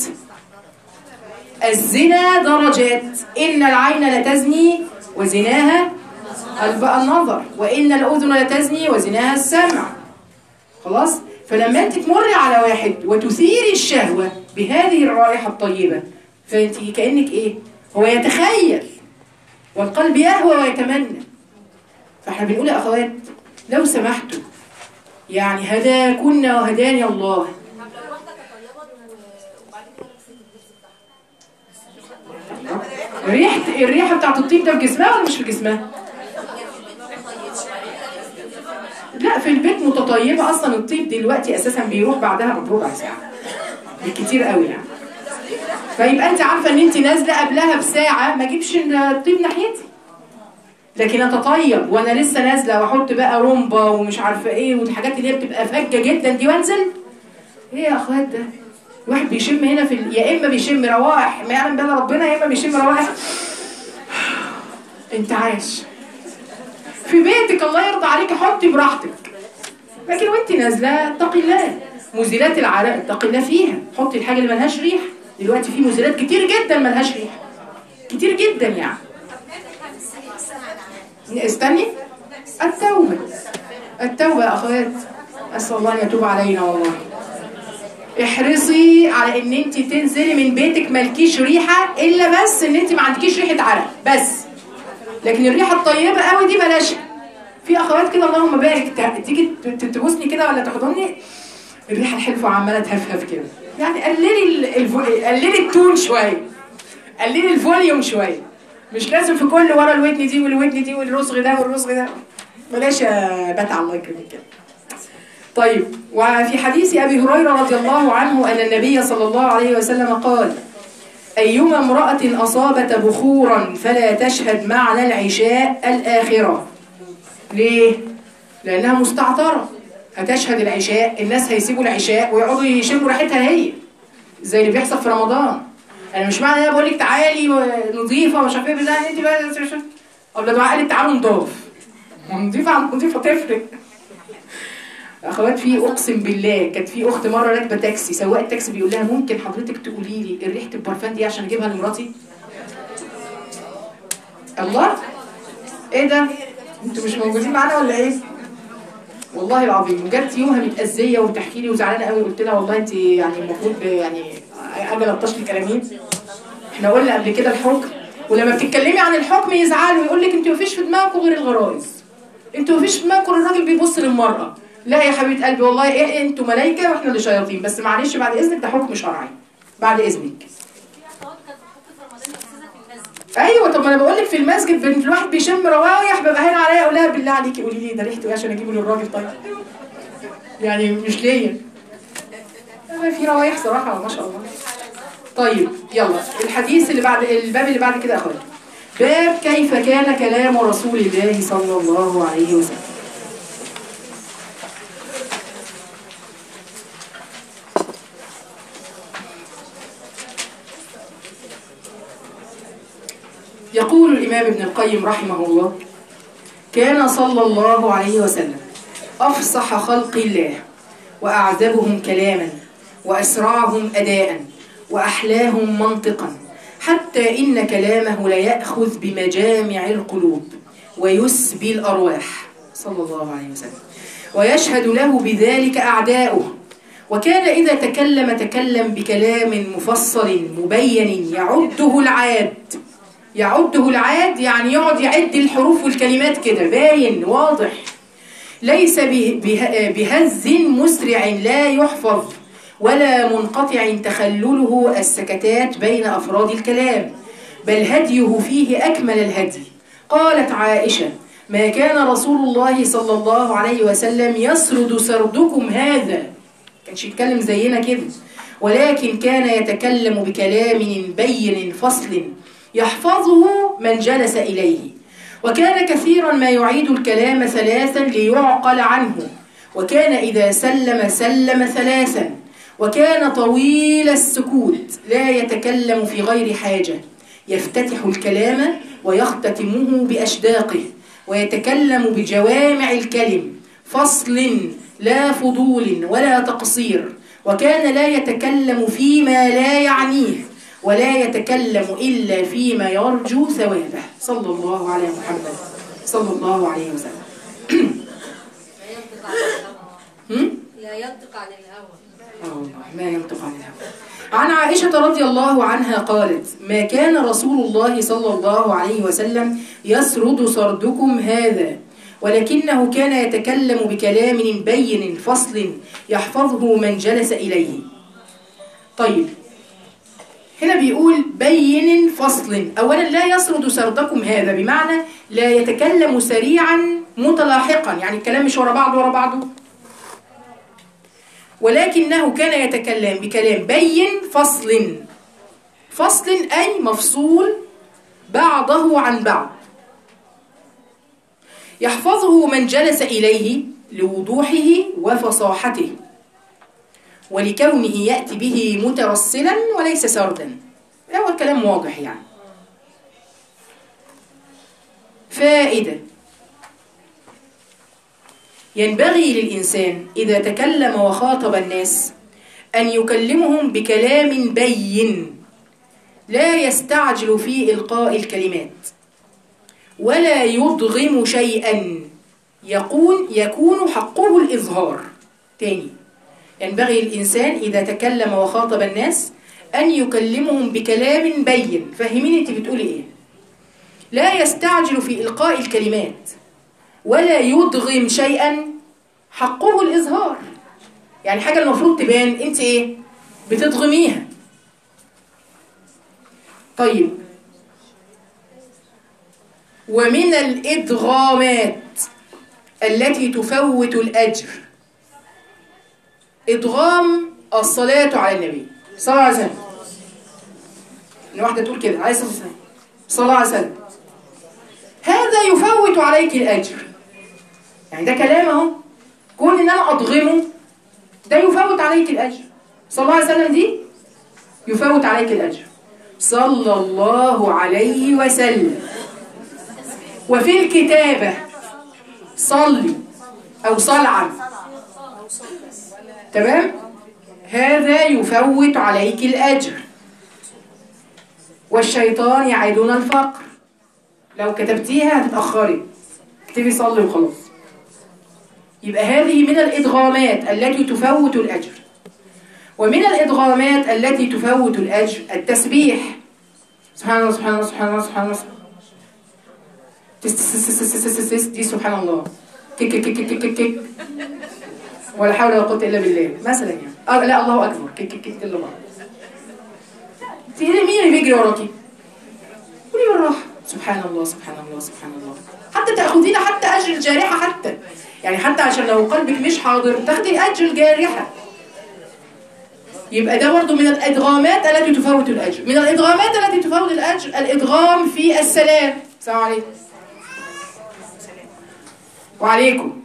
الزنا درجات إن العين لتزني وزناها قلب النظر وإن الأذن لتزني وزناها السمع خلاص فلما أنت تمر على واحد وتثيري الشهوة بهذه الرائحة الطيبة فأنت كأنك إيه هو يتخيل والقلب يهوى ويتمنى فاحنا بنقول يا أخوات لو سمحتوا يعني هداكن وهداني الله ريحة الريحة بتاعت الطيب ده في جسمها ولا مش في جسمها؟ لا في البيت متطيبة أصلا الطيب دلوقتي أساسا بيروح بعدها بربع ساعة بالكتير قوي يعني فيبقى أنت عارفة إن أنت نازلة قبلها بساعة ما أجيبش الطيب ناحيتي لكن أتطيب وأنا لسه نازلة وأحط بقى رومبا ومش عارفة إيه والحاجات اللي هي بتبقى فجة جدا دي وأنزل إيه يا أخوات ده؟ واحد بيشم هنا في ال... يا إما بيشم روائح ما يعلم بها ربنا يا إما بيشم روائح أنت عايش في بيتك الله يرضى عليك حطي براحتك لكن وانت نازله اتقي الله مزيلات العرق اتقي الله فيها حطي الحاجه اللي ملهاش ريح دلوقتي في مزيلات كتير جدا ملهاش ريح كتير جدا يعني استني التوبه التوبه يا اخوات اسال الله ان يتوب علينا والله احرصي على ان انت تنزلي من بيتك مالكيش ريحه الا بس ان انت ما عندكيش ريحه عرق بس لكن الريحه الطيبه قوي دي بلاش في اخوات كده اللهم بارك ت- تيجي ت- تبوسني كده ولا تحضني الريحه الحلوه عماله تهفهف كده يعني قللي ال- الفو... قللي التون شويه قللي الفوليوم شويه مش لازم في كل ورا الودن دي والودن دي والرسغ ده والرسغ ده بلاش يا بتع الله يكرمك كده طيب وفي حديث ابي هريره رضي الله عنه ان النبي صلى الله عليه وسلم قال أيما امرأة أصابت بخورا فلا تشهد معنا العشاء الآخرة ليه؟ لأنها مستعطرة هتشهد العشاء الناس هيسيبوا العشاء ويقعدوا يشموا ريحتها هي زي اللي بيحصل في رمضان أنا مش معنى أنا بقول لك تعالي نظيفة ومش عارفة إيه بتاع أنت بقى قبل دعاء قالت تعالوا نضاف نضيفة عن نضيفة تفرق اخوات في اقسم بالله كانت في اخت مره راكبه تاكسي سواق التاكسي بيقول لها ممكن حضرتك تقولي لي ريحه البرفان دي عشان اجيبها لمراتي الله ايه ده انتوا مش موجودين معانا ولا ايه والله العظيم جت يومها متأذية وبتحكي لي وزعلانة قوي قلت لها والله انت يعني المفروض يعني اجي الطش لي كلامين احنا قلنا قبل كده الحكم ولما بتتكلمي عن الحكم يزعلوا ويقول لك انت مفيش في دماغكم غير الغرائز انتوا مفيش في دماغكم الراجل بيبص للمرأة لا يا حبيبة قلبي والله ايه انتوا ملايكة واحنا اللي شياطين بس معلش بعد اذنك ده حكم شرعي بعد اذنك في اخوات كانت بتحط في رمضان يا استاذه في المسجد ايوه طب ما انا بقول لك في المسجد بنت الواحد بيشم روايح ببقى هنا عليا اقول لها بالله عليكي قولي لي ده ريحته ايه عشان اجيبه للراجل طيب يعني مش ليا أنا في روايح صراحه ما شاء الله طيب يلا الحديث اللي بعد الباب اللي بعد كده يا اخويا باب كيف كان كلام رسول الله صلى الله عليه وسلم يقول الإمام ابن القيم رحمه الله كان صلى الله عليه وسلم أفصح خلق الله وأعذبهم كلاما وأسرعهم أداء وأحلاهم منطقا حتى إن كلامه ليأخذ بمجامع القلوب ويسبي الأرواح صلى الله عليه وسلم ويشهد له بذلك أعداؤه وكان إذا تكلم تكلم بكلام مفصل مبين يعده العاد يعده العاد يعني يقعد يعد الحروف والكلمات كده باين واضح ليس به- به- بهز مسرع لا يحفظ ولا منقطع تخلله السكتات بين أفراد الكلام بل هديه فيه أكمل الهدي قالت عائشة ما كان رسول الله صلى الله عليه وسلم يسرد سردكم هذا كانش يتكلم زينا كده ولكن كان يتكلم بكلام بين فصل يحفظه من جلس إليه وكان كثيرا ما يعيد الكلام ثلاثا ليعقل عنه وكان إذا سلم سلم ثلاثا وكان طويل السكوت لا يتكلم في غير حاجة يفتتح الكلام ويختتمه بأشداقه ويتكلم بجوامع الكلم فصل لا فضول ولا تقصير وكان لا يتكلم فيما لا يعنيه ولا يتكلم إلا فيما يرجو ثوابه صلى الله على محمد صلى الله عليه وسلم لا ينطق عن الهوى هم؟ لا ينطق عن الهوى آه والله ما ينطق عن الهوى عن عائشة رضي الله عنها قالت ما كان رسول الله صلى الله عليه وسلم يسرد سردكم هذا ولكنه كان يتكلم بكلام بين فصل يحفظه من جلس إليه طيب هنا بيقول بين فصل أولا لا يسرد سردكم هذا بمعنى لا يتكلم سريعا متلاحقا يعني الكلام مش ورا بعض ورا بعضه ولكنه كان يتكلم بكلام بين فصل فصل أي مفصول بعضه عن بعض يحفظه من جلس إليه لوضوحه وفصاحته ولكونه يأتي به مترسلا وليس سردا هو الكلام واضح يعني فائدة ينبغي للإنسان إذا تكلم وخاطب الناس أن يكلمهم بكلام بين لا يستعجل في إلقاء الكلمات ولا يضغم شيئا يكون يكون حقه الإظهار تاني ينبغي الإنسان إذا تكلم وخاطب الناس أن يكلمهم بكلام بين فهميني أنت بتقولي إيه لا يستعجل في إلقاء الكلمات ولا يدغم شيئا حقه الإظهار يعني حاجة المفروض تبان أنت إيه بتدغميها طيب ومن الإدغامات التي تفوت الأجر إدغام الصلاة على النبي صلى الله عليه وسلم إن واحدة تقول كده عليه الصلاة والسلام صلى الله عليه وسلم هذا يفوت عليك الأجر يعني ده كلام اهو كون إن أنا أضغمه ده يفوت عليك الأجر صلى الله عليه وسلم دي يفوت عليك الأجر صلى الله عليه وسلم وفي الكتابة صلي أو صلعا تمام هذا يفوت عليك الأجر والشيطان يعدون الفقر لو كتبتيها هتتأخري اكتبي صلي وخلاص يبقى هذه من الإدغامات التي تفوت الأجر ومن الإدغامات التي تفوت الأجر التسبيح سبحان الله سبحان الله سبحان الله سبحان الله تس تس تس تس تس تس تس دي سبحان الله كيك كيك كيك كيك كيك كيك ولا حول ولا قوة إلا بالله مثلا يعني آه لا الله أكبر كيك كيك كيك إلا الله في مين اللي بيجري وراكي قولي بالراحه سبحان الله سبحان الله سبحان الله حتى تاخذين حتى اجر الجارحه حتى يعني حتى عشان لو قلبك مش حاضر تاخدي اجر الجارحه يبقى ده برضه من الادغامات التي تفوت الاجر من الادغامات التي تفوت الاجر الادغام في السلام السلام عليكم وعليكم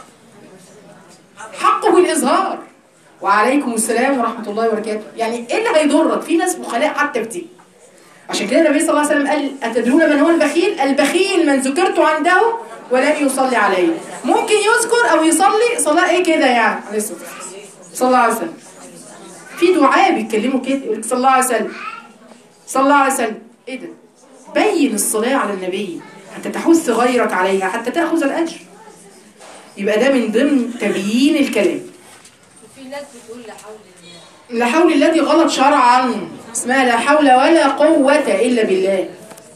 حقه الاظهار وعليكم السلام ورحمه الله وبركاته يعني ايه اللي هيضرك في ناس بخلاء حتى في دي عشان كده النبي صلى الله عليه وسلم قال اتدرون من هو البخيل البخيل من ذكرت عنده ولم يصلي عليه ممكن يذكر او يصلي صلاه ايه كده يعني عليه الصلاه والسلام. صلى الله عليه وسلم في دعاء بيتكلموا كده يقول لك صلى الله عليه وسلم صلى الله عليه وسلم ايه ده بين الصلاه على النبي حتى تحث غيرك عليها حتى تاخذ الاجر يبقى ده من ضمن تبيين الكلام وفي ناس بتقول لا حول الله لا حول الذي غلط شرعا اسمها لا حول ولا قوة إلا بالله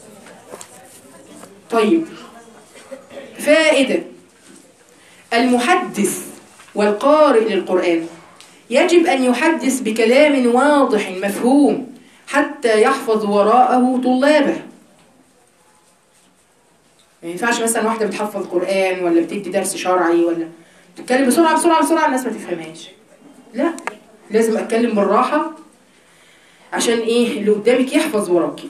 طيب فائدة المحدث والقارئ للقرآن يجب أن يحدث بكلام واضح مفهوم حتى يحفظ وراءه طلابه ما ينفعش مثلا واحدة بتحفظ قرآن ولا بتدي درس شرعي ولا تتكلم بسرعة بسرعة بسرعة الناس ما تفهمهاش لا لازم اتكلم بالراحه عشان ايه اللي قدامك يحفظ وراكي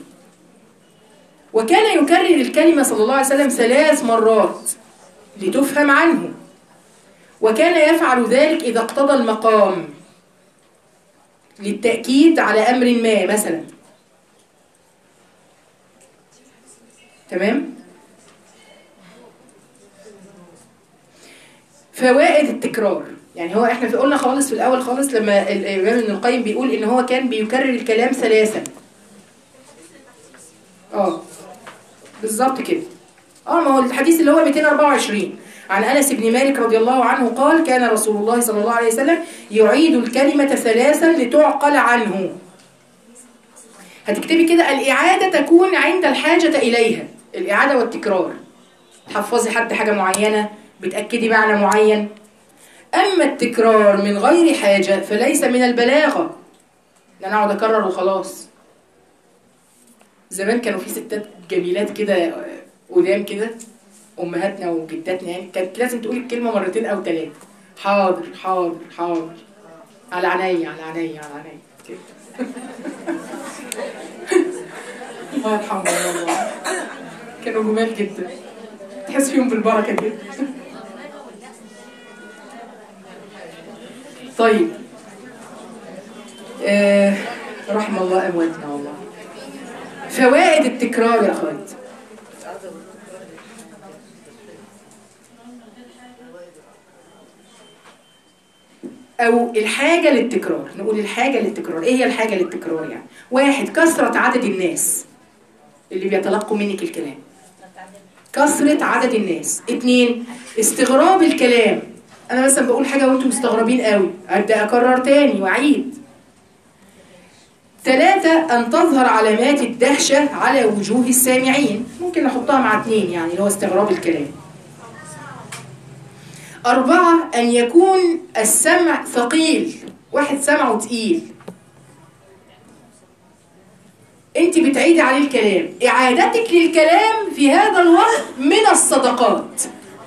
وكان يكرر الكلمه صلى الله عليه وسلم ثلاث مرات لتفهم عنه وكان يفعل ذلك اذا اقتضى المقام للتاكيد على امر ما مثلا تمام فوائد التكرار يعني هو احنا في قلنا خالص في الاول خالص لما الامام ابن القيم بيقول ان هو كان بيكرر الكلام ثلاثا اه بالظبط كده اه ما هو الحديث اللي هو 224 عن انس بن مالك رضي الله عنه قال كان رسول الله صلى الله عليه وسلم يعيد الكلمه ثلاثا لتعقل عنه هتكتبي كده الاعاده تكون عند الحاجه اليها الاعاده والتكرار تحفظي حد حاجه معينه بتاكدي معنى معين أما التكرار من غير حاجة فليس من البلاغة إن أنا أقعد أكرر وخلاص زمان كانوا في ستات جميلات كده قدام كده أمهاتنا وجداتنا يعني كانت لازم تقول الكلمة مرتين أو ثلاثة حاضر حاضر حاضر على عينيا على عينيا على عينيا كده الله يرحمهم والله كانوا جمال جدا تحس فيهم بالبركة كده طيب آه رحم الله أمواتنا والله فوائد التكرار يا أخوات أو الحاجة للتكرار نقول الحاجة للتكرار إيه هي الحاجة للتكرار يعني واحد كثرة عدد الناس اللي بيتلقوا منك الكلام كثرة عدد الناس اتنين استغراب الكلام انا مثلا بقول حاجه وانتم مستغربين قوي ابدا اكرر تاني واعيد ثلاثة أن تظهر علامات الدهشة على وجوه السامعين ممكن نحطها مع اتنين يعني اللي هو استغراب الكلام أربعة أن يكون السمع ثقيل واحد سمعه تقيل انت بتعيدي عليه الكلام اعادتك للكلام في هذا الوقت من الصدقات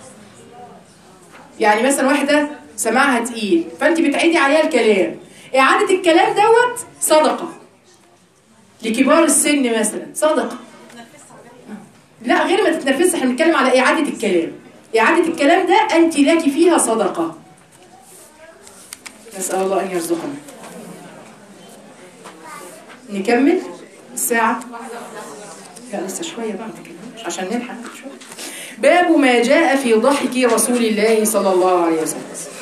يعني مثلا واحدة سماعها تقيل فانت بتعيدي عليها الكلام اعادة الكلام دوت صدقة لكبار السن مثلا صدقة لا غير ما تتنفسي احنا بنتكلم على اعادة الكلام اعادة الكلام ده انت لك فيها صدقة نسأل الله ان يرزقنا نكمل الساعة لا لسه شوية بقى ما تكلمش عشان نلحق شوية باب ما جاء في ضحك رسول الله صلى الله عليه وسلم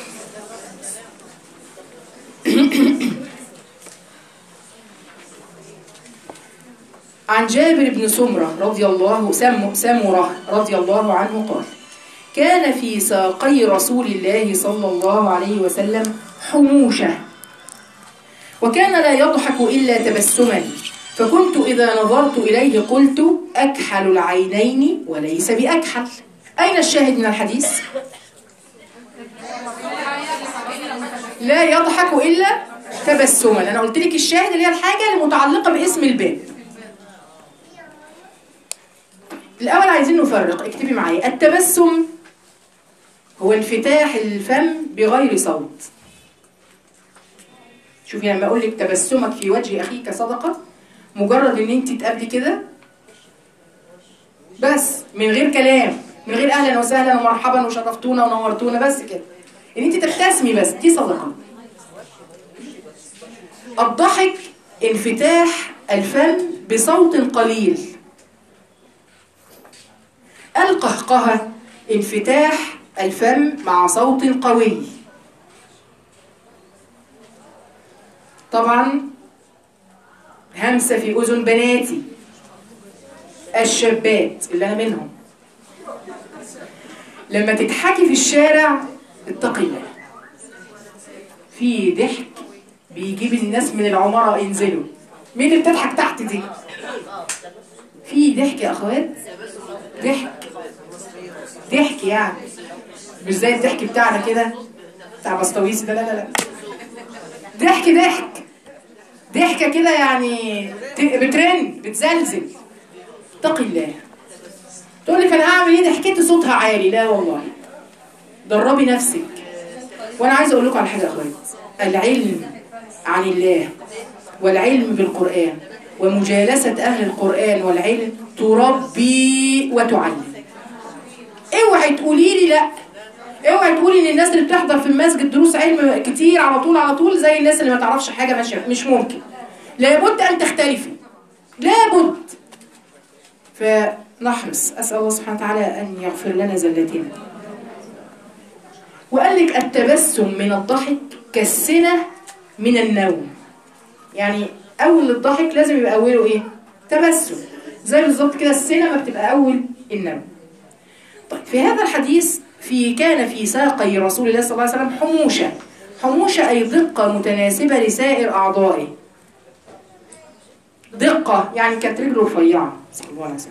عن جابر بن سمرة رضي الله سم سمرة رضي الله عنه قال كان في ساقي رسول الله صلى الله عليه وسلم حموشة وكان لا يضحك إلا تبسما فكنت إذا نظرت إليه قلت أكحل العينين وليس بأكحل أين الشاهد من الحديث؟ لا يضحك الا تبسما انا قلت لك الشاهد اللي هي الحاجه المتعلقه باسم الباب الاول عايزين نفرق اكتبي معايا التبسم هو انفتاح الفم بغير صوت شوفي لما اقول لك تبسمك في وجه اخيك صدقه مجرد ان انت تقابلي كده بس من غير كلام من غير اهلا وسهلا ومرحبا وشرفتونا ونورتونا بس كده ان انت تبتسمي بس دي صدقه الضحك انفتاح الفم بصوت قليل القهقهه انفتاح الفم مع صوت قوي طبعا همسه في اذن بناتي الشابات اللي انا منهم لما تضحكي في الشارع اتقي الله في ضحك بيجيب الناس من العمارة ينزلوا مين اللي بتضحك تحت دي في ضحك يا اخوات ضحك ضحك يعني مش زي الضحك بتاعنا كده بتاع بسطويسي ده لا لا لا ضحك ضحك ضحكة كده يعني ت- بترن بتزلزل اتقي الله تقول لك انا هعمل ايه ضحكتي صوتها عالي لا والله دربي نفسك وانا عايزه اقول لكم على حاجه يا اخوات العلم عن الله والعلم بالقران ومجالسه اهل القران والعلم تربي وتعلم اوعي تقولي لي لا اوعي تقولي ان الناس اللي بتحضر في المسجد دروس علم كتير على طول على طول زي الناس اللي ما تعرفش حاجه ماشيه مش ممكن لابد ان تختلفي لابد فنحرص أسأل الله سبحانه وتعالى أن يغفر لنا زلاتنا وقال لك التبسم من الضحك كالسنة من النوم يعني أول الضحك لازم يبقى أوله إيه؟ تبسم زي بالظبط كده السنة ما بتبقى أول النوم طيب في هذا الحديث في كان في ساقي رسول الله صلى الله عليه وسلم حموشة حموشة أي دقة متناسبة لسائر أعضائه دقة يعني كانت رجله رفيعة صلى الله عليه وسلم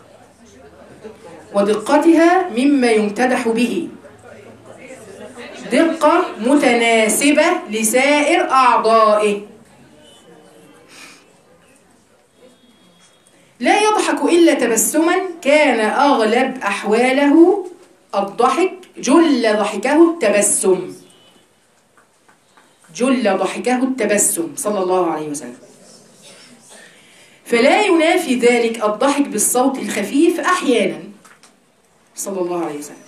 ودقتها مما يمتدح به دقة متناسبة لسائر أعضائه لا يضحك إلا تبسما كان أغلب أحواله الضحك جل ضحكه التبسم جل ضحكه التبسم صلى الله عليه وسلم فلا ينافي ذلك الضحك بالصوت الخفيف أحيانا صلى الله عليه وسلم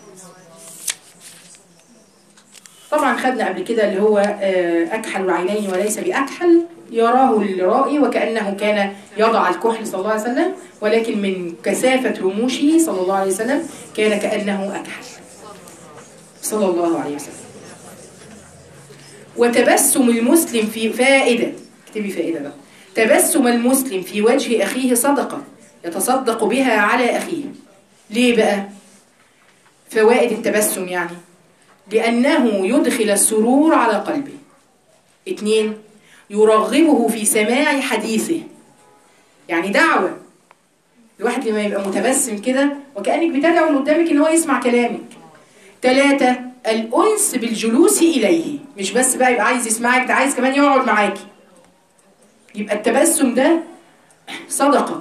طبعا خدنا قبل كده اللي هو آه، أكحل العينين وليس بأكحل يراه الرائي وكأنه كان يضع الكحل صلى الله عليه وسلم ولكن من كثافة رموشه صلى الله عليه وسلم كان كأنه أكحل صلى الله عليه وسلم وتبسم المسلم في فائدة اكتبي فائدة بقى تبسم المسلم في وجه أخيه صدقة يتصدق بها على أخيه ليه بقى؟ فوائد التبسم يعني لأنه يدخل السرور على قلبه اتنين يرغبه في سماع حديثه يعني دعوة الواحد لما يبقى متبسم كده وكأنك بتدعو اللي قدامك ان هو يسمع كلامك ثلاثة الأنس بالجلوس إليه مش بس بقى يبقى عايز يسمعك ده عايز كمان يقعد معاكي يبقى التبسم ده صدقة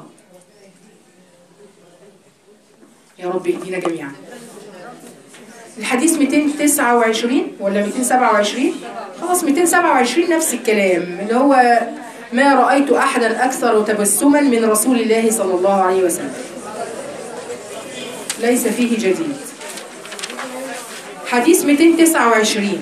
يا رب يهدينا جميعا الحديث 229 ولا 227 خلاص 227 نفس الكلام اللي هو ما رأيت أحدا أكثر تبسما من رسول الله صلى الله عليه وسلم ليس فيه جديد حديث 229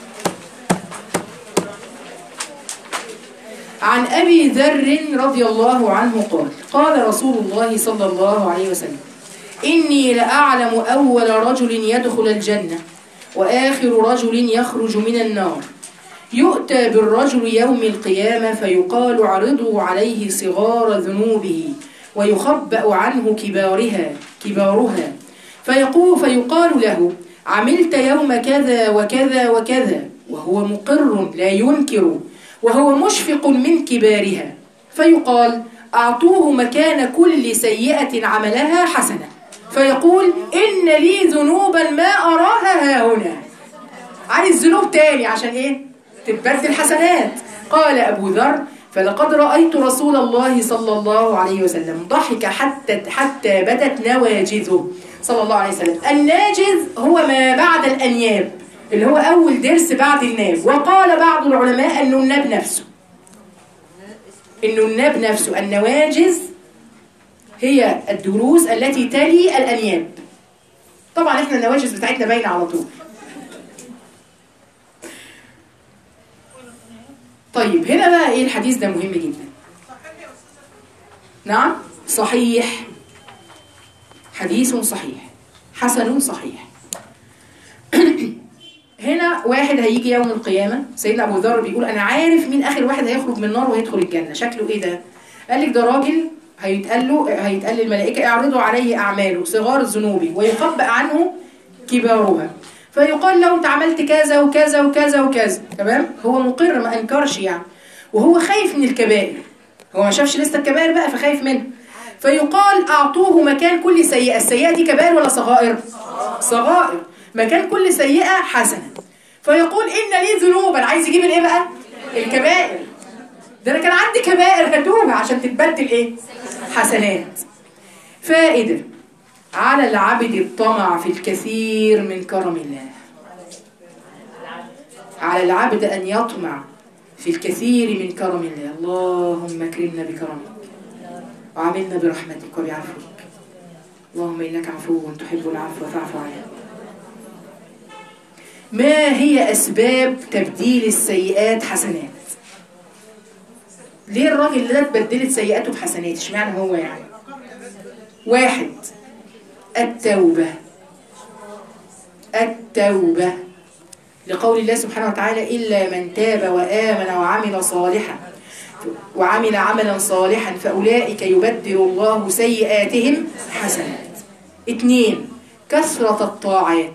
عن أبي ذر رضي الله عنه قال قال رسول الله صلى الله عليه وسلم إني لأعلم أول رجل يدخل الجنة وآخر رجل يخرج من النار يؤتى بالرجل يوم القيامة فيقال عرضوا عليه صغار ذنوبه ويخبأ عنه كبارها كبارها فيقول فيقال له عملت يوم كذا وكذا وكذا وهو مقر لا ينكر وهو مشفق من كبارها فيقال أعطوه مكان كل سيئة عملها حسنة فيقول إن لي ذنوبا ما أراها ها هنا عايز ذنوب تاني عشان إيه؟ تتبدل حسنات قال أبو ذر فلقد رأيت رسول الله صلى الله عليه وسلم ضحك حتى حتى بدت نواجذه صلى الله عليه وسلم الناجذ هو ما بعد الأنياب اللي هو أول درس بعد الناب وقال بعض العلماء أنه الناب نفسه أنه الناب نفسه النواجذ هي الدروس التي تلي الأنياب طبعا احنا النواجذ بتاعتنا باينة على طول طيب هنا بقى ايه الحديث ده مهم جدا نعم صحيح حديث صحيح حسن صحيح هنا واحد هيجي يوم القيامة سيدنا أبو ذر بيقول أنا عارف مين آخر واحد هيخرج من النار ويدخل الجنة شكله إيه ده؟ قال لك ده راجل هيتقال له هيتقال للملائكة اعرضوا عليه أعماله صغار الذنوب ويخبأ عنه كبارها فيقال له أنت عملت كذا وكذا وكذا وكذا تمام؟ هو مقر ما أنكرش يعني وهو خايف من الكبائر هو ما شافش لسه الكبائر بقى فخايف منها فيقال أعطوه مكان كل سيئة السيئة دي كبائر ولا صغائر؟ صغائر مكان كل سيئة حسنة فيقول إن لي ذنوبا عايز يجيب الإيه بقى؟ الكبائر ده أنا كان عندي كبائر هتوبة عشان تتبدل إيه؟ حسنات فائدة على العبد الطمع في الكثير من كرم الله على العبد أن يطمع في الكثير من كرم الله اللهم اكرمنا بكرمك وعاملنا برحمتك وبعفوك اللهم إنك عفو تحب العفو فاعف عنا ما هي أسباب تبديل السيئات حسنات ليه الراجل ده اتبدلت سيئاته بحسنات اشمعنى هو يعني واحد التوبة التوبة لقول الله سبحانه وتعالى إلا من تاب وآمن وعمل صالحا وعمل عملا صالحا فأولئك يبدل الله سيئاتهم حسنات اثنين كثرة الطاعات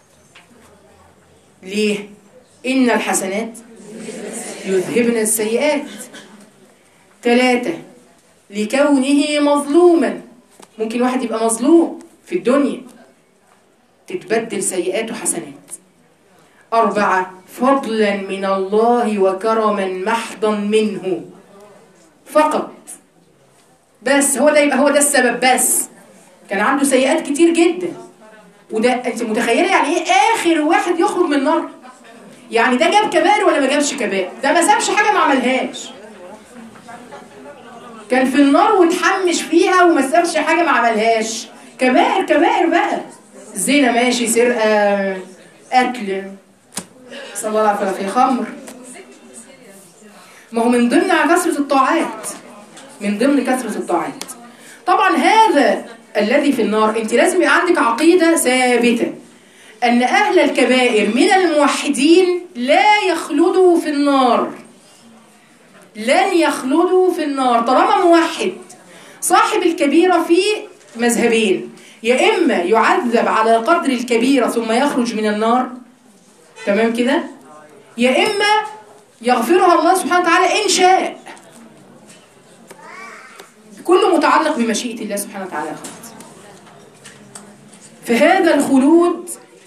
ليه؟ إن الحسنات يذهبن السيئات ثلاثة لكونه مظلوما ممكن واحد يبقى مظلوم في الدنيا تتبدل سيئاته حسنات أربعة فضلا من الله وكرما محضا منه فقط بس هو ده يبقى هو ده السبب بس كان عنده سيئات كتير جدا وده انت متخيله يعني ايه اخر واحد يخرج من النار يعني ده جاب كبائر ولا ما جابش كبائر ده ما سابش حاجه ما عملهاش كان في النار واتحمش فيها وما سابش حاجه ما عملهاش كبائر كبائر بقى زنا ماشي سرقه قتل صلى الله عليه وسلم في خمر ما هو من ضمن كثرة الطاعات من ضمن كثرة الطاعات طبعا هذا الذي في النار انت لازم يبقى عندك عقيدة ثابتة أن أهل الكبائر من الموحدين لا يخلدوا في النار لن يخلدوا في النار طالما موحد صاحب الكبيرة في مذهبين يا إما يعذب على قدر الكبيرة ثم يخرج من النار تمام كده يا إما يغفرها الله سبحانه وتعالى إن شاء كله متعلق بمشيئة الله سبحانه وتعالى يا أخوات فهذا الخلود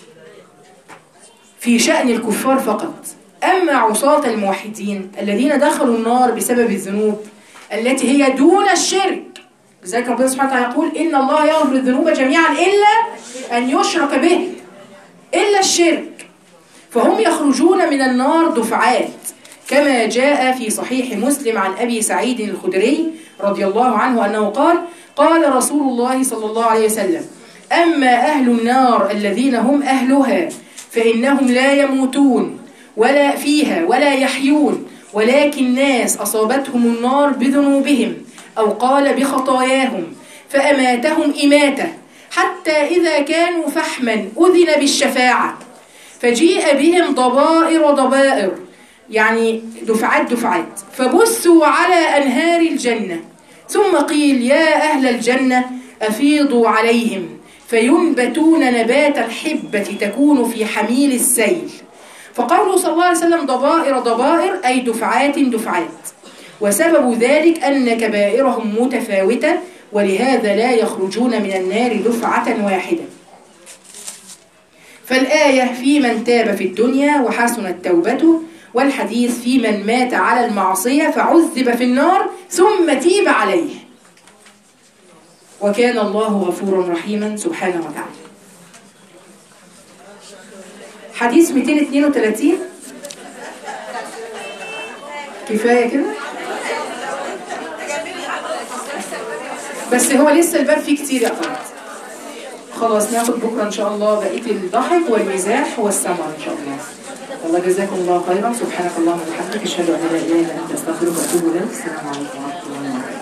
في شأن الكفار فقط أما عصاة الموحدين الذين دخلوا النار بسبب الذنوب التي هي دون الشرك لذلك ربنا سبحانه وتعالى يقول إن الله يغفر الذنوب جميعا إلا أن يشرك به إلا الشرك فهم يخرجون من النار دفعات كما جاء في صحيح مسلم عن أبي سعيد الخدري رضي الله عنه أنه قال قال رسول الله صلى الله عليه وسلم أما أهل النار الذين هم أهلها فإنهم لا يموتون ولا فيها ولا يحيون ولكن ناس أصابتهم النار بذنوبهم أو قال بخطاياهم فأماتهم إماتة حتى إذا كانوا فحما أذن بالشفاعة فجيء بهم ضبائر ضبائر يعني دفعات دفعات فبثوا على أنهار الجنة ثم قيل يا أهل الجنة أفيضوا عليهم فينبتون نبات الحبة تكون في حميل السيل فقوله صلى الله عليه وسلم ضبائر ضبائر أي دفعات دفعات وسبب ذلك أن كبائرهم متفاوتة ولهذا لا يخرجون من النار دفعة واحدة فالآية في من تاب في الدنيا وحسنت توبته والحديث في من مات على المعصية فعذب في النار ثم تيب عليه وكان الله غفورا رحيما سبحانه وتعالى حديث 232 كفاية كده بس هو لسه الباب فيه كتير يا أخوات خلاص ناخد بكرة إن شاء الله بقية الضحك والمزاح والسمع إن شاء الله والله جزاكم الله خيرا سبحانك اللهم وبحمدك أشهد أن لا إله إلا أنت أستغفرك وأتوب إليك السلام عليكم ورحمة الله وبركاته